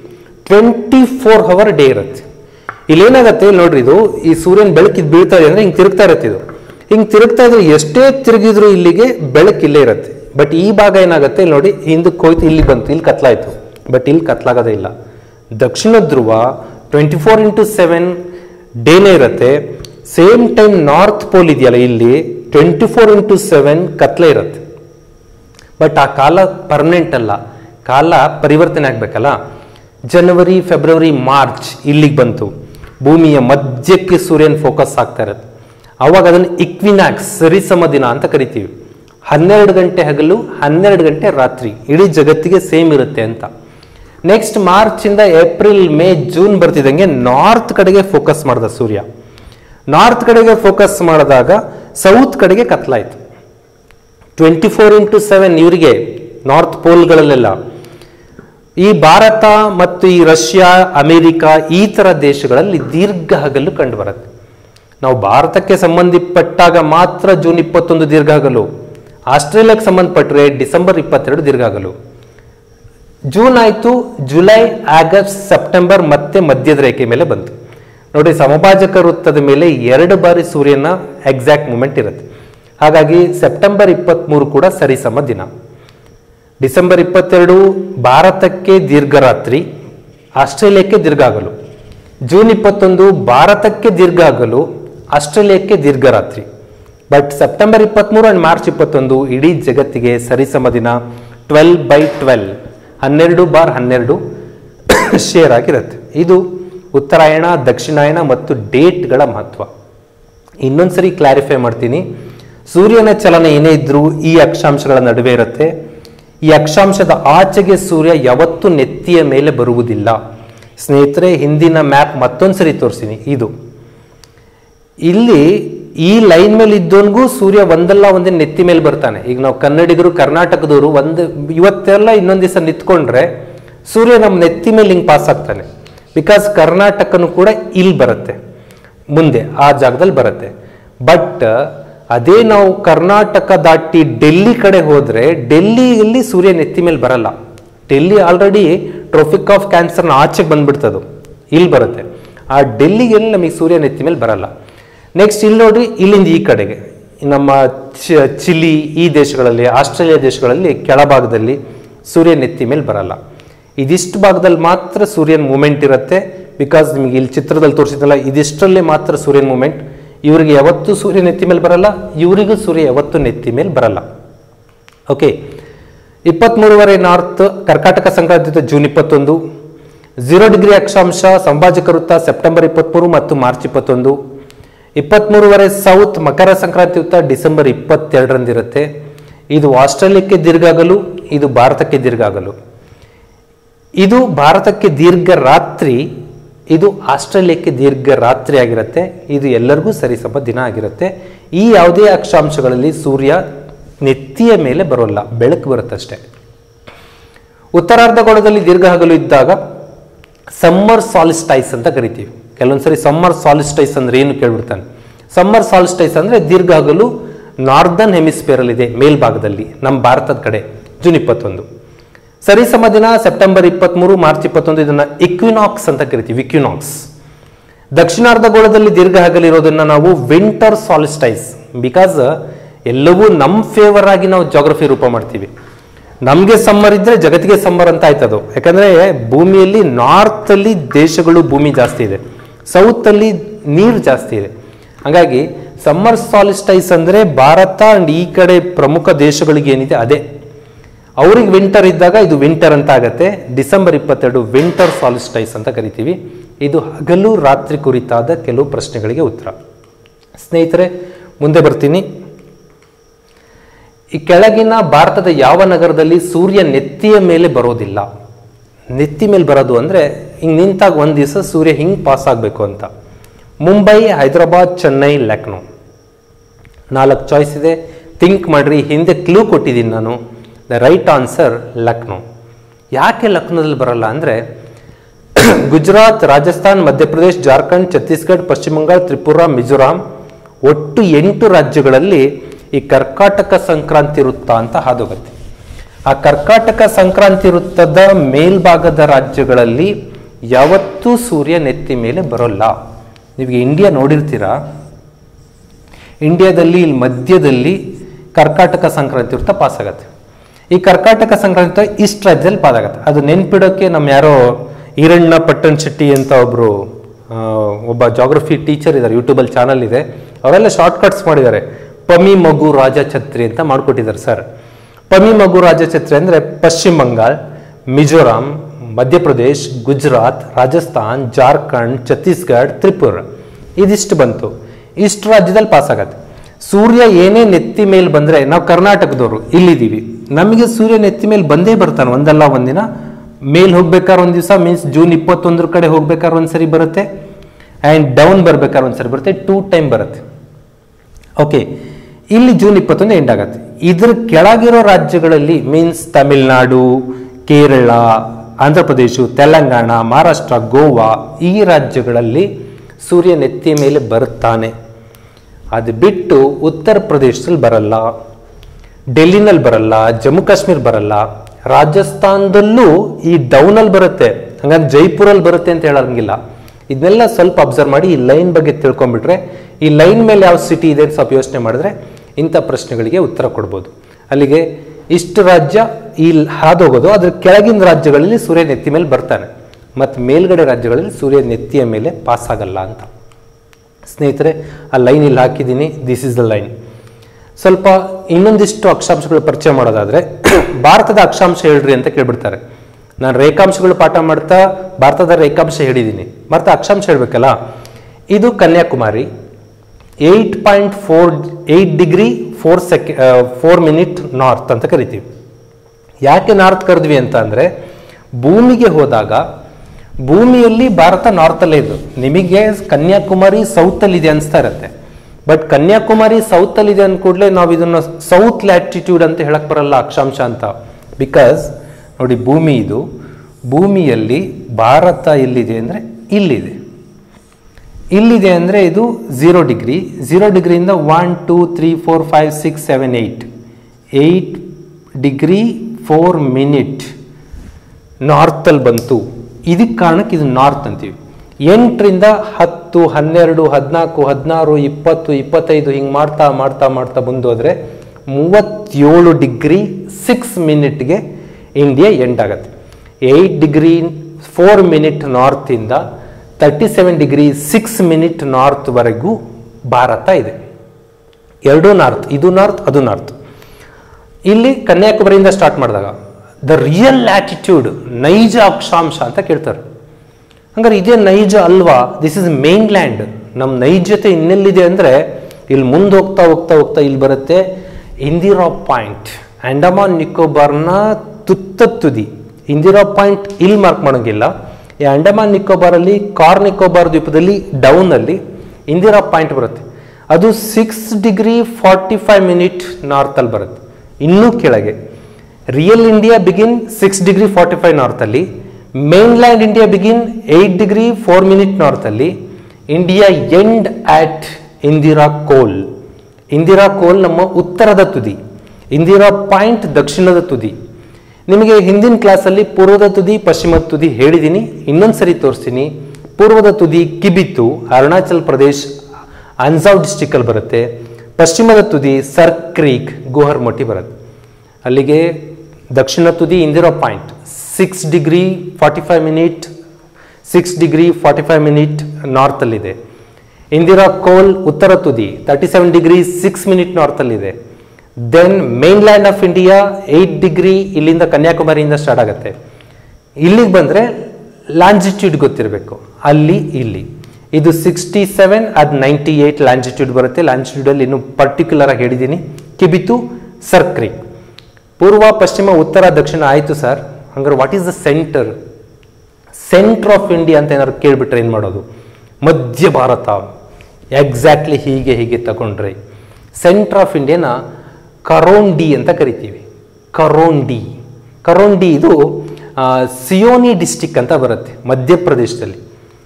ಟ್ವೆಂಟಿ ಫೋರ್ ಅವರ್ ಡೇ ಇರುತ್ತೆ ಇಲ್ಲೇನಾಗತ್ತೆ ಇಲ್ಲಿ ನೋಡ್ರಿ ಇದು ಈ ಸೂರ್ಯನ ಬೆಳಕು ಇದು ಬೀಳ್ತಾ ಇದೆ ಅಂದ್ರೆ ಹಿಂಗೆ ತಿರುಗ್ತಾ ಇರುತ್ತೆ ಇದು ಹಿಂಗೆ ತಿರುಗ್ತಾ ಇದ್ರೆ ಎಷ್ಟೇ ತಿರುಗಿದ್ರು ಇಲ್ಲಿಗೆ ಬೆಳಕು ಇಲ್ಲೇ ಇರುತ್ತೆ ಬಟ್ ಈ ಭಾಗ ಏನಾಗುತ್ತೆ ಇಲ್ಲಿ ನೋಡಿ ಹಿಂದಕ್ಕೆ ಹೋಯ್ತು ಇಲ್ಲಿ ಬಂತು ಇಲ್ಲಿ ಕತ್ಲಾಯ್ತು ಬಟ್ ಇಲ್ಲಿ ಕತ್ಲಾಗೋದೇ ಇಲ್ಲ ದಕ್ಷಿಣ ಧ್ರುವ ಟ್ವೆಂಟಿ ಫೋರ್ ಇಂಟು ಸೆವೆನ್ ಡೇನೇ ಇರುತ್ತೆ ಸೇಮ್ ಟೈಮ್ ನಾರ್ತ್ ಪೋಲ್ ಇದೆಯಲ್ಲ ಇಲ್ಲಿ ಟ್ವೆಂಟಿ ಫೋರ್ ಇಂಟು ಸೆವೆನ್ ಕತ್ಲೆ ಇರುತ್ತೆ ಬಟ್ ಆ ಕಾಲ ಪರ್ಮನೆಂಟ್ ಅಲ್ಲ ಕಾಲ ಪರಿವರ್ತನೆ ಆಗ್ಬೇಕಲ್ಲ ಜನವರಿ ಫೆಬ್ರವರಿ ಮಾರ್ಚ್ ಇಲ್ಲಿಗೆ ಬಂತು ಭೂಮಿಯ ಮಧ್ಯಕ್ಕೆ ಸೂರ್ಯನ ಫೋಕಸ್ ಆಗ್ತಾ ಇರುತ್ತೆ ಅವಾಗ ಅದನ್ನು ಇಕ್ವಿನಾಕ್ಸ್ ಸರಿಸಮ ದಿನ ಅಂತ ಕರಿತೀವಿ ಹನ್ನೆರಡು ಗಂಟೆ ಹಗಲು ಹನ್ನೆರಡು ಗಂಟೆ ರಾತ್ರಿ ಇಡೀ ಜಗತ್ತಿಗೆ ಸೇಮ್ ಇರುತ್ತೆ ಅಂತ ನೆಕ್ಸ್ಟ್ ಮಾರ್ಚಿಂದ ಏಪ್ರಿಲ್ ಮೇ ಜೂನ್ ಬರ್ತಿದ್ದಂಗೆ ನಾರ್ತ್ ಕಡೆಗೆ ಫೋಕಸ್ ಮಾಡ್ದ ಸೂರ್ಯ ನಾರ್ತ್ ಕಡೆಗೆ ಫೋಕಸ್ ಮಾಡಿದಾಗ ಸೌತ್ ಕಡೆಗೆ ಕತ್ಲಾಯ್ತು ಟ್ವೆಂಟಿ ಫೋರ್ ಇಂಟು ಸೆವೆನ್ ಇವರಿಗೆ ನಾರ್ತ್ ಪೋಲ್ಗಳಲ್ಲೆಲ್ಲ ಈ ಭಾರತ ಮತ್ತು ಈ ರಷ್ಯಾ ಅಮೆರಿಕ ಈ ಥರ ದೇಶಗಳಲ್ಲಿ ದೀರ್ಘ ಹಗಲು ಕಂಡು ಬರುತ್ತೆ ನಾವು ಭಾರತಕ್ಕೆ ಸಂಬಂಧಪಟ್ಟಾಗ ಮಾತ್ರ ಜೂನ್ ಇಪ್ಪತ್ತೊಂದು ದೀರ್ಘ ಹಗಲು ಆಸ್ಟ್ರೇಲಿಯಾಕ್ಕೆ ಸಂಬಂಧಪಟ್ಟರೆ ಡಿಸೆಂಬರ್ ಇಪ್ಪತ್ತೆರಡು ದೀರ್ಘ ಹಗಲು ಜೂನ್ ಆಯಿತು ಜುಲೈ ಆಗಸ್ಟ್ ಸೆಪ್ಟೆಂಬರ್ ಮತ್ತೆ ಮಧ್ಯದ ರೇಖೆ ಮೇಲೆ ಬಂತು ನೋಡಿ ಸಮಭಾಜಕ ವೃತ್ತದ ಮೇಲೆ ಎರಡು ಬಾರಿ ಸೂರ್ಯನ ಎಕ್ಸಾಕ್ಟ್ ಮೂಮೆಂಟ್ ಇರುತ್ತೆ ಹಾಗಾಗಿ ಸೆಪ್ಟೆಂಬರ್ ಇಪ್ಪತ್ತ್ಮೂರು ಕೂಡ ಸರಿಸಮ ದಿನ ಡಿಸೆಂಬರ್ ಇಪ್ಪತ್ತೆರಡು ಭಾರತಕ್ಕೆ ದೀರ್ಘರಾತ್ರಿ ಆಸ್ಟ್ರೇಲಿಯಾಕ್ಕೆ ದೀರ್ಘ ಹಗಲು ಜೂನ್ ಇಪ್ಪತ್ತೊಂದು ಭಾರತಕ್ಕೆ ದೀರ್ಘ ಹಗಲು ಆಸ್ಟ್ರೇಲಿಯಾಕ್ಕೆ ದೀರ್ಘರಾತ್ರಿ ಬಟ್ ಸೆಪ್ಟೆಂಬರ್ ಇಪ್ಪತ್ತ್ಮೂರು ಆ್ಯಂಡ್ ಮಾರ್ಚ್ ಇಪ್ಪತ್ತೊಂದು ಇಡೀ ಜಗತ್ತಿಗೆ ಸರಿಸಮ ದಿನ ಟ್ವೆಲ್ ಬೈ ಟ್ವೆಲ್ ಹನ್ನೆರಡು ಬಾರ್ ಹನ್ನೆರಡು ಶೇರ್ ಆಗಿರುತ್ತೆ ಇದು ಉತ್ತರಾಯಣ ದಕ್ಷಿಣಾಯಣ ಮತ್ತು ಡೇಟ್ಗಳ ಮಹತ್ವ ಇನ್ನೊಂದ್ಸರಿ ಕ್ಲಾರಿಫೈ ಮಾಡ್ತೀನಿ ಸೂರ್ಯನ ಚಲನೆ ಏನೇ ಇದ್ರೂ ಈ ಅಕ್ಷಾಂಶಗಳ ನಡುವೆ ಇರುತ್ತೆ ಈ ಅಕ್ಷಾಂಶದ ಆಚೆಗೆ ಸೂರ್ಯ ಯಾವತ್ತೂ ನೆತ್ತಿಯ ಮೇಲೆ ಬರುವುದಿಲ್ಲ ಸ್ನೇಹಿತರೆ ಹಿಂದಿನ ಮ್ಯಾಪ್ ಮತ್ತೊಂದ್ಸರಿ ತೋರಿಸ್ತೀನಿ ಇದು ಇಲ್ಲಿ ಈ ಲೈನ್ ಮೇಲೆ ಇದ್ದವನಿಗೂ ಸೂರ್ಯ ಒಂದಲ್ಲ ಒಂದಿನ ನೆತ್ತಿ ಮೇಲೆ ಬರ್ತಾನೆ ಈಗ ನಾವು ಕನ್ನಡಿಗರು ಕರ್ನಾಟಕದವರು ಒಂದು ಇವತ್ತೆಲ್ಲ ಇನ್ನೊಂದು ದಿವಸ ನಿಂತ್ಕೊಂಡ್ರೆ ಸೂರ್ಯ ನಮ್ಮ ನೆತ್ತಿ ಮೇಲೆ ಹಿಂಗೆ ಪಾಸ್ ಆಗ್ತಾನೆ ಬಿಕಾಸ್ ಕರ್ನಾಟಕನು ಕೂಡ ಇಲ್ಲಿ ಬರುತ್ತೆ ಮುಂದೆ ಆ ಜಾಗದಲ್ಲಿ ಬರುತ್ತೆ ಬಟ್ ಅದೇ ನಾವು ಕರ್ನಾಟಕ ದಾಟಿ ಡೆಲ್ಲಿ ಕಡೆ ಹೋದ್ರೆ ಡೆಲ್ಲಿಯಲ್ಲಿ ಸೂರ್ಯ ನೆತ್ತಿ ಮೇಲೆ ಬರಲ್ಲ ಡೆಲ್ಲಿ ಆಲ್ರೆಡಿ ಟ್ರೋಫಿಕ್ ಆಫ್ ಕ್ಯಾನ್ಸರ್ನ ಆಚೆಗೆ ಬಂದ್ಬಿಡ್ತದು ಇಲ್ಲಿ ಬರುತ್ತೆ ಆ ಡೆಲ್ಲಿಗೆಲ್ಲಿ ನಮಗೆ ಸೂರ್ಯ ನೆತ್ತಿ ಮೇಲೆ ಬರಲ್ಲ ನೆಕ್ಸ್ಟ್ ಇಲ್ಲಿ ನೋಡ್ರಿ ಇಲ್ಲಿಂದ ಈ ಕಡೆಗೆ ನಮ್ಮ ಚ- ಚಿಲಿ ಈ ದೇಶಗಳಲ್ಲಿ ಆಸ್ಟ್ರೇಲಿಯಾ ದೇಶಗಳಲ್ಲಿ ಕೆಳಭಾಗದಲ್ಲಿ ಸೂರ್ಯ ನೆತ್ತಿ ಮೇಲೆ ಬರಲ್ಲ ಇದಿಷ್ಟು ಭಾಗದಲ್ಲಿ ಮಾತ್ರ ಸೂರ್ಯನ ಮೂಮೆಂಟ್ ಇರುತ್ತೆ ಬಿಕಾಸ್ ನಿಮಗೆ ಇಲ್ಲಿ ಚಿತ್ರದಲ್ಲಿ ತೋರಿಸಿದಲ್ಲ ಇದಿಷ್ಟರಲ್ಲೇ ಮಾತ್ರ ಸೂರ್ಯನ ಮೂಮೆಂಟ್ ಇವರಿಗೆ ಯಾವತ್ತೂ ಸೂರ್ಯ ನೆತ್ತಿ ಮೇಲೆ ಬರಲ್ಲ ಇವರಿಗೂ ಸೂರ್ಯ ಯಾವತ್ತೂ ನೆತ್ತಿ ಮೇಲೆ ಬರಲ್ಲ ಓಕೆ ಇಪ್ಪತ್ತ್ಮೂರುವರೆ ನಾರ್ತ್ ಕರ್ಕಾಟಕ ಸಂಕ್ರಾಂತಿ ಜೂನ್ ಇಪ್ಪತ್ತೊಂದು ಝೀರೋ ಡಿಗ್ರಿ ಅಕ್ಷಾಂಶ ಸಂಭಾಜಕ ವೃತ್ತ ಸೆಪ್ಟೆಂಬರ್ ಇಪ್ಪತ್ತ್ಮೂರು ಮತ್ತು ಮಾರ್ಚ್ ಇಪ್ಪತ್ತೊಂದು ಇಪ್ಪತ್ತ್ಮೂರುವರೆ ಸೌತ್ ಮಕರ ಸಂಕ್ರಾಂತಿ ವೃತ್ತ ಡಿಸೆಂಬರ್ ಇಪ್ಪತ್ತೆರಡರಂದಿರುತ್ತೆ ಇದು ಆಸ್ಟ್ರೇಲಿಯಾಕ್ಕೆ ದೀರ್ಘಾಗಲು ಇದು ಭಾರತಕ್ಕೆ ದೀರ್ಘಾಗಲು ಇದು ಭಾರತಕ್ಕೆ ದೀರ್ಘ ರಾತ್ರಿ ಇದು ಆಸ್ಟ್ರೇಲಿಯಾಕ್ಕೆ ದೀರ್ಘ ರಾತ್ರಿ ಆಗಿರುತ್ತೆ ಇದು ಎಲ್ಲರಿಗೂ ಸರಿಸಮ ದಿನ ಆಗಿರುತ್ತೆ ಈ ಯಾವುದೇ ಅಕ್ಷಾಂಶಗಳಲ್ಲಿ ಸೂರ್ಯ ನೆತ್ತಿಯ ಮೇಲೆ ಬರೋಲ್ಲ ಬೆಳಕು ಬರುತ್ತಷ್ಟೇ ಉತ್ತರಾರ್ಧಗೋಳದಲ್ಲಿ ದೀರ್ಘ ಹಗಲು ಇದ್ದಾಗ ಸಮ್ಮರ್ ಸಾಲಿಸ್ಟೈಸ್ ಅಂತ ಕರಿತೀವಿ ಕೆಲವೊಂದ್ಸರಿ ಸಮ್ಮರ್ ಸಾಲಿಸ್ಟೈಸ್ ಅಂದ್ರೆ ಏನು ಕೇಳ್ಬಿಡ್ತಾನೆ ಸಮ್ಮರ್ ಸಾಲಿಸ್ಟೈಸ್ ಅಂದ್ರೆ ದೀರ್ಘ ಹಗಲು ನಾರ್ದರ್ನ್ ಹೆಮಿಸ್ಫಿಯರ್ ಇದೆ ಮೇಲ್ಭಾಗದಲ್ಲಿ ನಮ್ಮ ಭಾರತದ ಕಡೆ ಜೂನ್ ಇಪ್ಪತ್ತೊಂದು ಸರಿಸಮ ದಿನ ಸೆಪ್ಟೆಂಬರ್ ಇಪ್ಪತ್ತ್ಮೂರು ಮಾರ್ಚ್ ಇಪ್ಪತ್ತೊಂದು ಇದನ್ನ ಇಕ್ವಿನಾಕ್ಸ್ ಅಂತ ಕರಿತೀವಿ ಇಕ್ವಿನಾಕ್ಸ್ ದಕ್ಷಿಣಾರ್ಧಗೋಳದಲ್ಲಿ ದೀರ್ಘ ಹಗಲಿರೋದನ್ನ ನಾವು ವಿಂಟರ್ ಸಾಲಿಸ್ಟೈಸ್ ಬಿಕಾಸ್ ಎಲ್ಲವೂ ನಮ್ಮ ಫೇವರ್ ಆಗಿ ನಾವು ಜಾಗ್ರಫಿ ರೂಪ ಮಾಡ್ತೀವಿ ನಮಗೆ ಸಮ್ಮರ್ ಇದ್ರೆ ಜಗತ್ತಿಗೆ ಸಮ್ಮರ್ ಅಂತ ಆಯ್ತದು ಯಾಕಂದ್ರೆ ಭೂಮಿಯಲ್ಲಿ ನಾರ್ತ್ ಅಲ್ಲಿ ದೇಶಗಳು ಭೂಮಿ ಜಾಸ್ತಿ ಇದೆ ಸೌತ್ ಅಲ್ಲಿ ನೀರು ಜಾಸ್ತಿ ಇದೆ ಹಾಗಾಗಿ ಸಮ್ಮರ್ ಸಾಲಿಸ್ಟೈಸ್ ಅಂದ್ರೆ ಭಾರತ ಅಂಡ್ ಈ ಕಡೆ ಪ್ರಮುಖ ದೇಶಗಳಿಗೆ ಏನಿದೆ ಅದೇ ಅವ್ರಿಗೆ ವಿಂಟರ್ ಇದ್ದಾಗ ಇದು ವಿಂಟರ್ ಅಂತ ಆಗತ್ತೆ ಡಿಸೆಂಬರ್ ಇಪ್ಪತ್ತೆರಡು ವಿಂಟರ್ ಸಾಲಿಸ್ಟೈಸ್ ಅಂತ ಕರಿತೀವಿ ಇದು ಹಗಲು ರಾತ್ರಿ ಕುರಿತಾದ ಕೆಲವು ಪ್ರಶ್ನೆಗಳಿಗೆ ಉತ್ತರ ಸ್ನೇಹಿತರೆ ಮುಂದೆ ಬರ್ತೀನಿ ಈ ಕೆಳಗಿನ ಭಾರತದ ಯಾವ ನಗರದಲ್ಲಿ ಸೂರ್ಯ ನೆತ್ತಿಯ ಮೇಲೆ ಬರೋದಿಲ್ಲ ನೆತ್ತಿ ಮೇಲೆ ಬರೋದು ಅಂದ್ರೆ ಹಿಂಗ್ ನಿಂತಾಗ ಒಂದ್ ದಿವಸ ಸೂರ್ಯ ಹಿಂಗ್ ಪಾಸ್ ಆಗಬೇಕು ಅಂತ ಮುಂಬೈ ಹೈದರಾಬಾದ್ ಚೆನ್ನೈ ಲಕ್ನೋ ನಾಲ್ಕು ಚಾಯ್ಸ್ ಇದೆ ಥಿಂಕ್ ಮಾಡ್ರಿ ಹಿಂದೆ ಕ್ಲೂ ಕೊಟ್ಟಿದ್ದೀನಿ ನಾನು ದ ರೈಟ್ ಆನ್ಸರ್ ಲಕ್ನೋ ಯಾಕೆ ಲಕ್ನೋದಲ್ಲಿ ಬರಲ್ಲ ಅಂದರೆ ಗುಜರಾತ್ ರಾಜಸ್ಥಾನ್ ಮಧ್ಯಪ್ರದೇಶ್ ಜಾರ್ಖಂಡ್ ಛತ್ತೀಸ್ಗಢ ಪಶ್ಚಿಮ ಬಂಗಾಳ ತ್ರಿಪುರಾ ಮಿಜೋರಾಂ ಒಟ್ಟು ಎಂಟು ರಾಜ್ಯಗಳಲ್ಲಿ ಈ ಕರ್ಕಾಟಕ ಸಂಕ್ರಾಂತಿ ವೃತ್ತ ಅಂತ ಹಾದೋಗುತ್ತೆ ಆ ಕರ್ಕಾಟಕ ಸಂಕ್ರಾಂತಿ ವೃತ್ತದ ಮೇಲ್ಭಾಗದ ರಾಜ್ಯಗಳಲ್ಲಿ ಯಾವತ್ತೂ ಸೂರ್ಯ ನೆತ್ತಿ ಮೇಲೆ ಬರೋಲ್ಲ ನೀವು ಇಂಡಿಯಾ ನೋಡಿರ್ತೀರಾ ಇಂಡಿಯಾದಲ್ಲಿ ಇಲ್ಲಿ ಮಧ್ಯದಲ್ಲಿ ಕರ್ಕಾಟಕ ಸಂಕ್ರಾಂತಿ ವೃತ್ತ ಪಾಸ್ ಆಗತ್ತೆ ಈ ಕರ್ಕಾಟಕ ಸಂಕ್ರಾಂತಿ ವೃತ್ತ ಇಷ್ಟು ರಾಜ್ಯದಲ್ಲಿ ಪಾಸ್ ಆಗತ್ತೆ ಅದು ನೆನ್ಪಿಡೋಕೆ ನಮ್ಮ ಯಾರೋ ಈರಣ್ಣ ಪಟ್ಟಣ್ ಶೆಟ್ಟಿ ಅಂತ ಒಬ್ರು ಆ, ಒಬ್ಬ ಜಾಗ್ರಫಿ ಟೀಚರ್ ಇದ್ದಾರೆ ಯೂಟ್ಯೂಬಲ್ಲಿ ಚಾನಲ್ ಇದೆ ಅವರೆಲ್ಲ ಶಾರ್ಟ್ ಕಟ್ಸ್ ಮಾಡಿದ್ದಾರೆ ಪಮಿ ಮಗು ರಾಜ ಛತ್ರಿ ಅಂತ ಮಾಡ್ಕೊಟ್ಟಿದ್ದಾರೆ ಸರ್ ಪಮಿ ಮಗು ರಾಜ ಛತ್ರಿ ಅಂದ್ರೆ ಪಶ್ಚಿಮ ಬಂಗಾಳ ಮಿಜೋರಾಂ ಮಧ್ಯಪ್ರದೇಶ್ ಗುಜರಾತ್ ರಾಜಸ್ಥಾನ್ ಜಾರ್ಖಂಡ್ ಛತ್ತೀಸ್ಗಢ ತ್ರಿಪುರ ಇದಿಷ್ಟು ಬಂತು ಇಷ್ಟು ರಾಜ್ಯದಲ್ಲಿ ಪಾಸ್ ಆಗತ್ತೆ ಸೂರ್ಯ ಏನೇ ನೆತ್ತಿ ಮೇಲೆ ಬಂದ್ರೆ ನಾವು ಕರ್ನಾಟಕದವರು ಇಲ್ಲಿದ್ದೀವಿ ನಮಗೆ ಸೂರ್ಯ ನೆತ್ತಿ ಮೇಲೆ ಬಂದೇ ಬರ್ತಾನೆ ಒಂದಲ್ಲ ಒಂದಿನ ಮೇಲ್ ಹೋಗ್ಬೇಕಾದ್ರೆ ಒಂದ್ ದಿವಸ ಮೀನ್ಸ್ ಜೂನ್ ಇಪ್ಪತ್ತೊಂದರ ಕಡೆ ಹೋಗ್ಬೇಕಾದ್ರೆ ಒಂದ್ಸರಿ ಬರುತ್ತೆ ಆ್ಯಂಡ್ ಡೌನ್ ಬರ್ಬೇಕಾದ್ರೆ ಒಂದ್ಸರಿ ಬರುತ್ತೆ ಟೂ ಟೈಮ್ ಬರುತ್ತೆ ಓಕೆ ಇಲ್ಲಿ ಜೂನ್ ಇಪ್ಪತ್ತೊಂದು ಎಂಡ್ ಆಗತ್ತೆ ಇದ್ರ ಕೆಳಗಿರೋ ರಾಜ್ಯಗಳಲ್ಲಿ ಮೀನ್ಸ್ ತಮಿಳ್ನಾಡು ಕೇರಳ ಆಂಧ್ರ ಪ್ರದೇಶ ತೆಲಂಗಾಣ ಮಹಾರಾಷ್ಟ್ರ ಗೋವಾ ಈ ರಾಜ್ಯಗಳಲ್ಲಿ ಸೂರ್ಯ ನೆತ್ತಿಯ ಮೇಲೆ ಬರುತ್ತಾನೆ ಅದು ಬಿಟ್ಟು ಉತ್ತರ ಪ್ರದೇಶದಲ್ಲಿ ಬರಲ್ಲ ಡೆಲ್ಲಿನಲ್ಲಿ ಬರಲ್ಲ ಜಮ್ಮು ಕಾಶ್ಮೀರ್ ಬರಲ್ಲ ರಾಜಸ್ಥಾನದಲ್ಲೂ ಈ ಡೌನಲ್ಲಿ ಬರುತ್ತೆ ಹಂಗಂದ್ರೆ ಜೈಪುರಲ್ಲಿ ಬರುತ್ತೆ ಅಂತ ಹೇಳಂಗಿಲ್ಲ ಇದನ್ನೆಲ್ಲ ಸ್ವಲ್ಪ ಅಬ್ಸರ್ವ್ ಮಾಡಿ ಈ ಲೈನ್ ಬಗ್ಗೆ ತಿಳ್ಕೊಂಡ್ಬಿಟ್ರೆ ಈ ಲೈನ್ ಮೇಲೆ ಯಾವ ಸಿಟಿ ಇದೆ ಅಂತ ಸ್ವಲ್ಪ ಯೋಚನೆ ಮಾಡಿದ್ರೆ ಇಂಥ ಪ್ರಶ್ನೆಗಳಿಗೆ ಉತ್ತರ ಕೊಡ್ಬೋದು ಅಲ್ಲಿಗೆ ಇಷ್ಟು ರಾಜ್ಯ ಈ ಹಾದೋಗೋದು ಅದ್ರ ಕೆಳಗಿನ ರಾಜ್ಯಗಳಲ್ಲಿ ಸೂರ್ಯ ನೆತ್ತಿ ಮೇಲೆ ಬರ್ತಾನೆ ಮತ್ತು ಮೇಲ್ಗಡೆ ರಾಜ್ಯಗಳಲ್ಲಿ ಸೂರ್ಯ ನೆತ್ತಿಯ ಮೇಲೆ ಪಾಸ್ ಆಗಲ್ಲ ಅಂತ ಸ್ನೇಹಿತರೆ ಆ ಲೈನ್ ಇಲ್ಲಿ ಹಾಕಿದ್ದೀನಿ ದಿಸ್ ಇಸ್ ದ ಲೈನ್ ಸ್ವಲ್ಪ ಇನ್ನೊಂದಿಷ್ಟು ಅಕ್ಷಾಂಶಗಳು ಪರಿಚಯ ಮಾಡೋದಾದ್ರೆ ಭಾರತದ ಅಕ್ಷಾಂಶ ಹೇಳ್ರಿ ಅಂತ ಕೇಳ್ಬಿಡ್ತಾರೆ ನಾನು ರೇಖಾಂಶಗಳು ಪಾಠ ಮಾಡ್ತಾ ಭಾರತದ ರೇಖಾಂಶ ಹೇಳಿದ್ದೀನಿ ಮತ್ತೆ ಅಕ್ಷಾಂಶ ಹೇಳ್ಬೇಕಲ್ಲ ಇದು Kanyakumari eight point four eight degree four sec four minute north ಅಂತ ಕರಿತೀವಿ ಯಾಕೆ ನಾರ್ತ್ ಕರೆದ್ವಿ ಅಂತ ಅಂದ್ರೆ ಭೂಮಿಗೆ ಹೋದಾಗ ಭೂಮಿಯಲ್ಲಿ ಭಾರತ ನಾರ್ತಲ್ಲೇ ಇದು ನಿಮಗೆ ಕನ್ಯಾಕುಮಾರಿ ಸೌತಲ್ಲಿ ಇದೆ ಅನಿಸ್ತಾ ಇರುತ್ತೆ ಬಟ್ ಕನ್ಯಾಕುಮಾರಿ ಸೌತಲ್ಲಿ ಇದೆ ಅಂದ ಕೂಡಲೇ ನಾವು ಇದನ್ನ ಸೌತ್ ಲ್ಯಾಟಿಟ್ಯೂಡ್ ಅಂತ ಹೇಳಕ್ ಬರಲ್ಲ ಅಕ್ಷಾಂಶ ಅಂತ ಬಿಕಾಸ್ ನೋಡಿ ಭೂಮಿ ಇದು ಭೂಮಿಯಲ್ಲಿ ಭಾರತ ಎಲ್ಲಿದೆ ಅಂದ್ರೆ ಇಲ್ಲಿದೆ ಇಲ್ಲಿದೆ ಅಂದರೆ ಇದು ಝೀರೋ ಡಿಗ್ರಿ ಝೀರೋ ಡಿಗ್ರಿಯಿಂದ one two three four five six seven eight eight degree four minute ನಾರ್ತಲ್ಲಿ ಬಂತು ಇದಕ್ಕೆ ಕಾರಣಕ್ಕೆ ಇದು ನಾರ್ತ್ ಅಂತೀವಿ ಎಂಟರಿಂದ ಹತ್ತು ಹನ್ನೆರಡು ಹದಿನಾಲ್ಕು ಹದಿನಾರು ಇಪ್ಪತ್ತು ಇಪ್ಪತ್ತೈದು ಹಿಂಗೆ ಮಾಡ್ತಾ ಮಾಡ್ತಾ ಮಾಡ್ತಾ ಬಂದು ಹೋದರೆ ಮೂವತ್ತೇಳು ಡಿಗ್ರಿ ಸಿಕ್ಸ್ ಮಿನಿಟ್ಗೆ ಇಂಡಿಯಾ ಎಂಡ್ ಆಗುತ್ತೆ ಏಯ್ಟ್ ಡಿಗ್ರಿ ಫೋರ್ ಮಿನಿಟ್ ನಾರ್ತಿಂದ thirty seven degree six minute ನಾರ್ತ್ವರೆಗೂ ಭಾರತ ಇದೆ ಎರಡೂ ನಾರ್ತ್ ಇದು ನಾರ್ತ್ ಅದು ನಾರ್ತ್ ಇಲ್ಲಿ ಕನ್ಯಾಕುಮಾರಿಯಿಂದ ಸ್ಟಾರ್ಟ್ ಮಾಡಿದಾಗ ದ ರಿಯಲ್ ಆಟಿಟ್ಯೂಡ್ ನೈಜ ಅಕ್ಷಾಂಶ ಅಂತ ಕೇಳ್ತಾರೆ ಹಂಗಾರೆ ಇದೇ ನೈಜ ಅಲ್ವಾ ದಿಸ್ ಇಸ್ ಮೇನ್ ಲ್ಯಾಂಡ್ ನಮ್ಮ ನೈಜತೆ ಇನ್ನೆಲ್ಲಿದೆ ಅಂದರೆ ಇಲ್ಲಿ ಮುಂದೆ ಹೋಗ್ತಾ ಹೋಗ್ತಾ ಹೋಗ್ತಾ ಇಲ್ಲಿ ಬರುತ್ತೆ ಇಂದಿರಾ ಪಾಯಿಂಟ್ ಅಂಡಮಾನ್ ನಿಕೋಬಾರ್ನ ತುತ್ತ ತುದಿ ಇಂದಿರಾ ಪಾಯಿಂಟ್ ಇಲ್ಲಿ ಮಾರ್ಕ್ ಮಾಡೋಂಗಿಲ್ಲ ಈ ಅಂಡಮಾನ್ ನಿಕೋಬಾರಲ್ಲಿ ಕಾರ್ ನಿಕೋಬಾರ್ ದ್ವೀಪದಲ್ಲಿ ಡೌನಲ್ಲಿ ಇಂದಿರಾ ಪಾಯಿಂಟ್ ಬರುತ್ತೆ ಅದು six degree forty five minute ನಾರ್ತಲ್ಲಿ ಬರುತ್ತೆ ಇನ್ನೂ ಕೆಳಗೆ real India begin six degree forty five ನಾರ್ತಲ್ಲಿ mainland India begin eight degree four minute ನಾರ್ತಲ್ಲಿ India end at Indira col Indira ಕೋಲ್ ನಮ್ಮ ಉತ್ತರದ ತುದಿ ಇಂದಿರಾ ಪಾಯಿಂಟ್ ದಕ್ಷಿಣದ ತುದಿ ನಿಮಗೆ ಹಿಂದಿನ ಕ್ಲಾಸಲ್ಲಿ ಪೂರ್ವದ ತುದಿ ಪಶ್ಚಿಮದ ತುದಿ ಹೇಳಿದ್ದೀನಿ ಇನ್ನೊಂದು ಸರಿ ತೋರಿಸ್ತೀನಿ ಪೂರ್ವದ ತುದಿ ಕಿಬಿತ್ತು ಅರುಣಾಚಲ್ ಪ್ರದೇಶ್ ಅನ್ಸಾವ್ ಡಿಸ್ಟಿಕಲ್ಲಿ ಬರುತ್ತೆ ಪಶ್ಚಿಮದ ತುದಿ ಸರ್ ಕ್ರೀಕ್ ಗುಹರ್ಮಟ್ಟಿ ಬರುತ್ತೆ ಅಲ್ಲಿಗೆ ದಕ್ಷಿಣ ತುದಿ Indira point six degree forty five minute six degree forty five minute ನಾರ್ತಲ್ಲಿದೆ ಇಂದಿರಾ ಕೋಲ್ ಉತ್ತರ ತುದಿ thirty seven degree six minute ನಾರ್ತಲ್ಲಿದೆ then mainland of India eight degree ಇಲ್ಲಿಂದ ಕನ್ಯಾಕುಮಾರಿಯಿಂದ ಸ್ಟಾರ್ಟ್ ಆಗುತ್ತೆ ಇಲ್ಲಿಗೆ ಬಂದರೆ ಲಾಂಜಿಟ್ಯೂಡ್ ಗೊತ್ತಿರಬೇಕು ಅಲ್ಲಿ ಇಲ್ಲಿ ಇದು ಸಿಕ್ಸ್ಟಿ ಸೆವೆನ್ ಅದು ನೈಂಟಿ ಏಯ್ಟ್ ಲ್ಯಾಂಜಿಟ್ಯೂಡ್ ಬರುತ್ತೆ ಲ್ಯಾಂಜಿಟ್ಯೂಡಲ್ಲಿ ಇನ್ನು ಪರ್ಟಿಕ್ಯುಲರ್ ಆಗಿ ಹೇಳಿದ್ದೀನಿ ಕಿಬಿತು ಸರ್ಕ್ರಿ ಪೂರ್ವ ಪಶ್ಚಿಮ ಉತ್ತರ ದಕ್ಷಿಣ ಆಯಿತು ಸರ್ ಹಂಗಾರೆ what is the center center of India ಅಂತ ಏನಾದ್ರು ಕೇಳಿಬಿಟ್ರೆ ಏನು ಮಾಡೋದು ಮಧ್ಯ ಭಾರತ ಎಕ್ಸಾಕ್ಟ್ಲಿ ಹೀಗೆ ಹೀಗೆ ತಗೊಂಡ್ರೆ ಸೆಂಟರ್ ಆಫ್ ಇಂಡಿಯಾನ ಕರೋಂಡಿ ಅಂತ ಕರಿತೀವಿ ಕರೋಂಡಿ ಕರೋಂಡಿ ಇದು ಆ, ಸಿಯೋನಿ ಡಿಸ್ಟಿಕ್ ಅಂತ ಬರುತ್ತೆ ಮಧ್ಯಪ್ರದೇಶದಲ್ಲಿ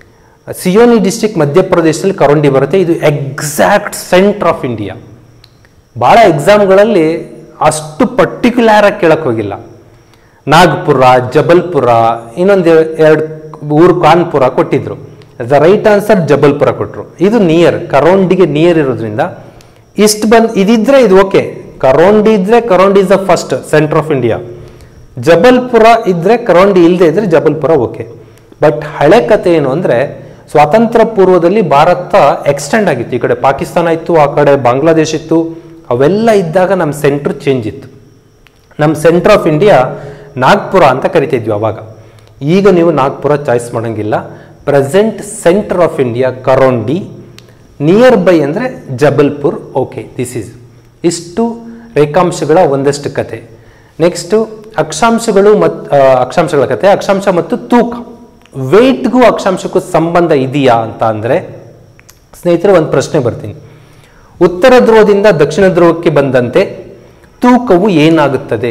ಸಿಯೋನಿ ಡಿಸ್ಟಿಕ್ ಮಧ್ಯಪ್ರದೇಶದಲ್ಲಿ ಕರೋಂಡಿ ಬರುತ್ತೆ ಇದು ಎಕ್ಸಾಕ್ಟ್ ಸೆಂಟರ್ ಆಫ್ ಇಂಡಿಯಾ ಭಾಳ ಎಕ್ಸಾಮ್ಗಳಲ್ಲಿ ಅಷ್ಟು ಪರ್ಟಿಕ್ಯುಲರ್ ಆಗಿ ಕೇಳಕ್ ಹೋಗಿಲ್ಲ ನಾಗ್ಪುರ ಜಬಲ್ಪುರ ಇನ್ನೊಂದು ಎರಡು ಊರು ಕಾನ್ಪುರ ಕೊಟ್ಟಿದ್ರು ದ ರೈಟ್ ಆನ್ಸರ್ ಜಬಲ್ಪುರ ಕೊಟ್ಟರು ಇದು ನಿಯರ್ ಕರೋಂಡಿಗೆ ನಿಯರ್ ಇರೋದ್ರಿಂದ ಇಷ್ಟು ಬಂದು ಇದಿದ್ರೆ ಇದು ಓಕೆ ಕರೋಂಡಿ ಇದ್ರೆ Karondi is the first center of India Jabalpur ಇದ್ರೆ ಕರೋಂಡಿ ಇಲ್ಲದೆ ಇದ್ರೆ ಜಬಲ್ಪುರ ಓಕೆ ಬಟ್ ಹಳೆ ಕತೆ ಏನು ಅಂದರೆ ಸ್ವಾತಂತ್ರ್ಯ ಪೂರ್ವದಲ್ಲಿ ಭಾರತ ಎಕ್ಸ್ಟೆಂಡ್ ಆಗಿತ್ತು ಈ ಕಡೆ ಪಾಕಿಸ್ತಾನ ಇತ್ತು ಆ ಕಡೆ ಬಾಂಗ್ಲಾದೇಶ ಇತ್ತು ಅವೆಲ್ಲ ಇದ್ದಾಗ ನಮ್ಮ ಸೆಂಟ್ರ್ ಚೇಂಜ್ ಇತ್ತು ನಮ್ಮ ಸೆಂಟರ್ ಆಫ್ ಇಂಡಿಯಾ ನಾಗ್ಪುರ ಅಂತ ಕರಿತಿದ್ವಿ ಅವಾಗ ಈಗ ನೀವು ನಾಗ್ಪುರ ಚಾಯ್ಸ್ ಮಾಡೋಂಗಿಲ್ಲ present center of India Karondi near by ಅಂದರೆ ಜಬಲ್ಪುರ್ ಓಕೆ ದಿಸ್ ಈಸ್ ಇಷ್ಟು ರೇಖಾಂಶಗಳ ಒಂದಷ್ಟು ಕತೆ ನೆಕ್ಸ್ಟು ಅಕ್ಷಾಂಶಗಳು ಮತ್ತು ಅಕ್ಷಾಂಶಗಳ ಕತೆ ಅಕ್ಷಾಂಶ ಮತ್ತು ತೂಕ ವೆಯ್ಟ್ಗೂ ಅಕ್ಷಾಂಶಕ್ಕೂ ಸಂಬಂಧ ಇದೆಯಾ ಅಂತ ಅಂದರೆ ಸ್ನೇಹಿತರೆ ಒಂದು ಪ್ರಶ್ನೆ ಬರ್ತೀನಿ ಉತ್ತರ ಧ್ರುವದಿಂದ ದಕ್ಷಿಣ ಧ್ರುವಕ್ಕೆ ಬಂದಂತೆ ತೂಕವು ಏನಾಗುತ್ತದೆ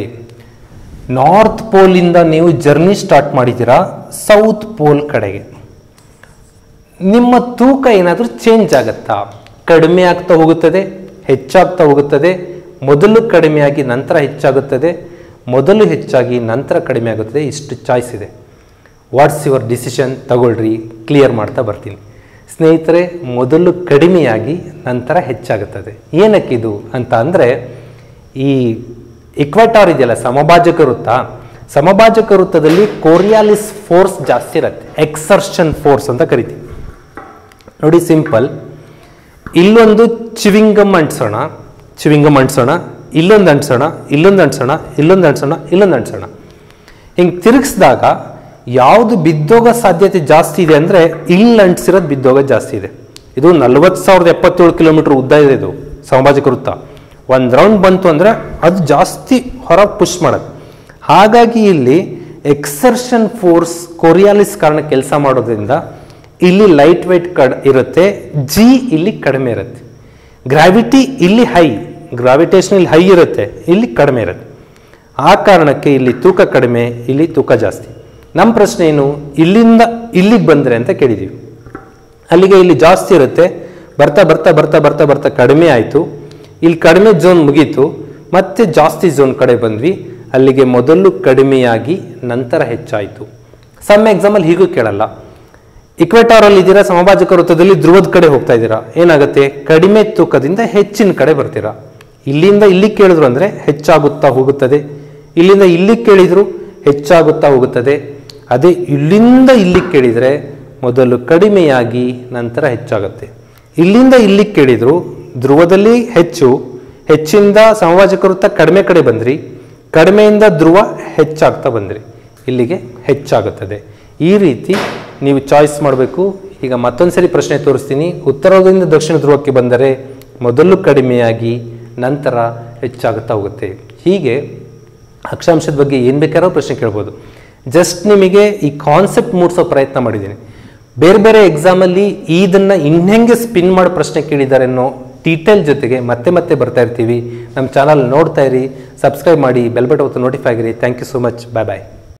ನಾರ್ತ್ ಪೋಲಿಂದ ನೀವು ಜರ್ನಿ ಸ್ಟಾರ್ಟ್ ಮಾಡಿದ್ದೀರಾ ಸೌತ್ ಪೋಲ್ ಕಡೆಗೆ ನಿಮ್ಮ ತೂಕ ಏನಾದರೂ ಚೇಂಜ್ ಆಗುತ್ತಾ ಕಡಿಮೆ ಆಗ್ತಾ ಹೋಗುತ್ತದೆ ಹೆಚ್ಚಾಗ್ತಾ ಹೋಗುತ್ತದೆ ಮೊದಲು ಕಡಿಮೆಯಾಗಿ ನಂತರ ಹೆಚ್ಚಾಗುತ್ತದೆ ಮೊದಲು ಹೆಚ್ಚಾಗಿ ನಂತರ ಕಡಿಮೆ ಆಗುತ್ತದೆ ಇಷ್ಟು ಚಾಯ್ಸ್ ಇದೆ ವಾಟ್ಸ್ ಯುವರ್ ಡಿಸಿಷನ್ ತಗೊಳ್ರಿ ಕ್ಲಿಯರ್ ಮಾಡ್ತಾ ಬರ್ತೀನಿ ಸ್ನೇಹಿತರೆ ಮೊದಲು ಕಡಿಮೆಯಾಗಿ ನಂತರ ಹೆಚ್ಚಾಗುತ್ತದೆ ಏನಕ್ಕಿದು ಅಂತ ಅಂದರೆ ಈ ಇಕ್ವೆಟಾರ್ ಇದೆಯಲ್ಲ ಸಮಭಾಜಕ ವೃತ್ತ ಸಮಭಾಜಕ ವೃತ್ತದಲ್ಲಿ ಕೋರಿಯಾಲಿಸ್ ಫೋರ್ಸ್ ಜಾಸ್ತಿ ಇರುತ್ತೆ ಎಕ್ಸರ್ಷನ್ ಫೋರ್ಸ್ ಅಂತ ಕರಿತೀವಿ ನೋಡಿ ಸಿಂಪಲ್ ಇಲ್ಲೊಂದು ಚಿವಿಂಗಮ್ ಅಂಟಿಸೋಣ ಚಿವಿಂಗಮ್ ಅಂಟಿಸೋಣ ಇಲ್ಲೊಂದು ಅಂಟಿಸೋಣ ಇಲ್ಲೊಂದು ಅಂಟಿಸೋಣ ಇಲ್ಲೊಂದು ಅಂಟಿಸೋಣ ಇಲ್ಲೊಂದು ಅಂಟಿಸೋಣ ಹಿಂಗೆ ತಿರುಗಿಸಿದಾಗ ಯಾವುದು ಬಿದ್ದೋಗೋ ಸಾಧ್ಯತೆ ಜಾಸ್ತಿ ಇದೆ ಅಂದರೆ ಇಲ್ಲಿ ಅಂಟಿಸಿರೋದು ಬಿದ್ದೋಗೋದು ಜಾಸ್ತಿ ಇದೆ ಇದು ನಲ್ವತ್ತು ಸಾವಿರದ ಎಪ್ಪತ್ತೇಳು ಕಿಲೋಮೀಟರ್ ಉದ್ದ ಇದೆ ಇದು ಸಮಭಾಜಕ ವೃತ್ತ ಒಂದು ರೌಂಡ್ ಬಂತು ಅಂದರೆ ಅದು ಜಾಸ್ತಿ ಹೊರಗೆ ಪುಷ್ ಮಾಡೋದು ಹಾಗಾಗಿ ಇಲ್ಲಿ ಎಕ್ಸರ್ಷನ್ ಫೋರ್ಸ್ ಕೊರಿಯಾಲಿಸ್ ಕಾರಣ ಕೆಲಸ ಮಾಡೋದ್ರಿಂದ ಇಲ್ಲಿ ಲೈಟ್ ವೆಯ್ಟ್ ಕಡ್ ಇರುತ್ತೆ ಜಿ ಇಲ್ಲಿ ಕಡಿಮೆ ಇರುತ್ತೆ ಗ್ರಾವಿಟಿ ಇಲ್ಲಿ ಹೈ ಗ್ರಾವಿಟೇಷನಲ್ ಹೈ ಇರುತ್ತೆ ಇಲ್ಲಿ ಕಡಿಮೆ ಇರುತ್ತೆ ಆ ಕಾರಣಕ್ಕೆ ಇಲ್ಲಿ ತೂಕ ಕಡಿಮೆ ಇಲ್ಲಿ ತೂಕ ಜಾಸ್ತಿ ನಮ್ಮ ಪ್ರಶ್ನೆ ಏನು ಇಲ್ಲಿಂದ ಇಲ್ಲಿಗೆ ಬಂದರೆ ಅಂತ ಕೇಳಿದ್ದೀವಿ ಅಲ್ಲಿಗೆ ಇಲ್ಲಿ ಜಾಸ್ತಿ ಇರುತ್ತೆ ಬರ್ತಾ ಬರ್ತಾ ಬರ್ತಾ ಬರ್ತಾ ಬರ್ತಾ ಕಡಿಮೆ ಆಯಿತು ಇಲ್ಲಿ ಕಡಿಮೆ ಝೋನ್ ಮುಗೀತು ಮತ್ತೆ ಜಾಸ್ತಿ ಝೋನ್ ಕಡೆ ಬಂದ್ವಿ ಅಲ್ಲಿಗೆ ಮೊದಲು ಕಡಿಮೆಯಾಗಿ ನಂತರ ಹೆಚ್ಚಾಯಿತು ಸಮ್ ಎಕ್ಸಾಮಲ್ ಹೀಗೂ ಕೇಳಲ್ಲ ಇಕ್ವೆಟಾರ್ ಅಲ್ಲಿ ಇದ್ದೀರಾ ಸಮಭಾಜಕ ವೃತ್ತದಲ್ಲಿ ಧ್ರುವದ ಕಡೆ ಹೋಗ್ತಾ ಇದ್ದೀರಾ ಏನಾಗುತ್ತೆ ಕಡಿಮೆ ತೂಕದಿಂದ ಹೆಚ್ಚಿನ ಕಡೆ ಬರ್ತೀರಾ ಇಲ್ಲಿಂದ ಇಲ್ಲಿ ಕೇಳಿದ್ರು ಅಂದ್ರೆ ಹೆಚ್ಚಾಗುತ್ತಾ ಹೋಗುತ್ತದೆ ಇಲ್ಲಿಂದ ಇಲ್ಲಿ ಕೇಳಿದ್ರು ಹೆಚ್ಚಾಗುತ್ತಾ ಹೋಗುತ್ತದೆ ಅದೇ ಇಲ್ಲಿಂದ ಇಲ್ಲಿ ಕೇಳಿದ್ರೆ ಮೊದಲು ಕಡಿಮೆಯಾಗಿ ನಂತರ ಹೆಚ್ಚಾಗುತ್ತೆ ಇಲ್ಲಿಂದ ಇಲ್ಲಿ ಕೇಳಿದ್ರು ಧ್ರುವದಲ್ಲಿ ಹೆಚ್ಚು ಹೆಚ್ಚಿಂದ ಸಮಭಾಜಕ ವೃತ್ತ ಕಡಿಮೆ ಕಡೆ ಬಂದ್ರಿ ಕಡಿಮೆಯಿಂದ ಧ್ರುವ ಹೆಚ್ಚಾಗ್ತಾ ಬಂದ್ರಿ ಇಲ್ಲಿಗೆ ಹೆಚ್ಚಾಗುತ್ತದೆ ಈ ರೀತಿ ನೀವು ಚಾಯ್ಸ್ ಮಾಡಬೇಕು ಈಗ ಮತ್ತೊಂದ್ಸರಿ ಪ್ರಶ್ನೆ ತೋರಿಸ್ತೀನಿ ಉತ್ತರದಿಂದ ದಕ್ಷಿಣ ಧ್ರುವಕ್ಕೆ ಬಂದರೆ ಮೊದಲು ಕಡಿಮೆಯಾಗಿ ನಂತರ ಹೆಚ್ಚಾಗುತ್ತಾ ಹೋಗುತ್ತೆ ಹೀಗೆ ಅಕ್ಷಾಂಶದ ಬಗ್ಗೆ ಏನು ಬೇಕಾದ್ರೂ ಪ್ರಶ್ನೆ ಕೇಳ್ಬೋದು ಜಸ್ಟ್ ನಿಮಗೆ ಈ ಕಾನ್ಸೆಪ್ಟ್ ಮೂಡಿಸೋ ಪ್ರಯತ್ನ ಮಾಡಿದ್ದೀನಿ ಬೇರೆ ಬೇರೆ ಎಕ್ಸಾಮಲ್ಲಿ ಇದನ್ನ ಇನ್ನೆಂಗೆ ಸ್ಪಿನ್ ಮಾಡೋ ಪ್ರಶ್ನೆ ಕೇಳಿದ್ದಾರೆ ಅನ್ನೋ ಡೀಟೇಲ್ ಜೊತೆಗೆ ಮತ್ತೆ ಮತ್ತೆ ಬರ್ತಾ ಇರ್ತೀವಿ ನಮ್ಮ ಚಾನಲ್ ನೋಡ್ತಾ ಇರಿ ಸಬ್ಸ್ಕ್ರೈಬ್ ಮಾಡಿ ಬೆಲ್ ಬಟನ್ ಒತ್ತು ನೋಟಿಫೈ ಆಗಿರಿ thank you so much bye bye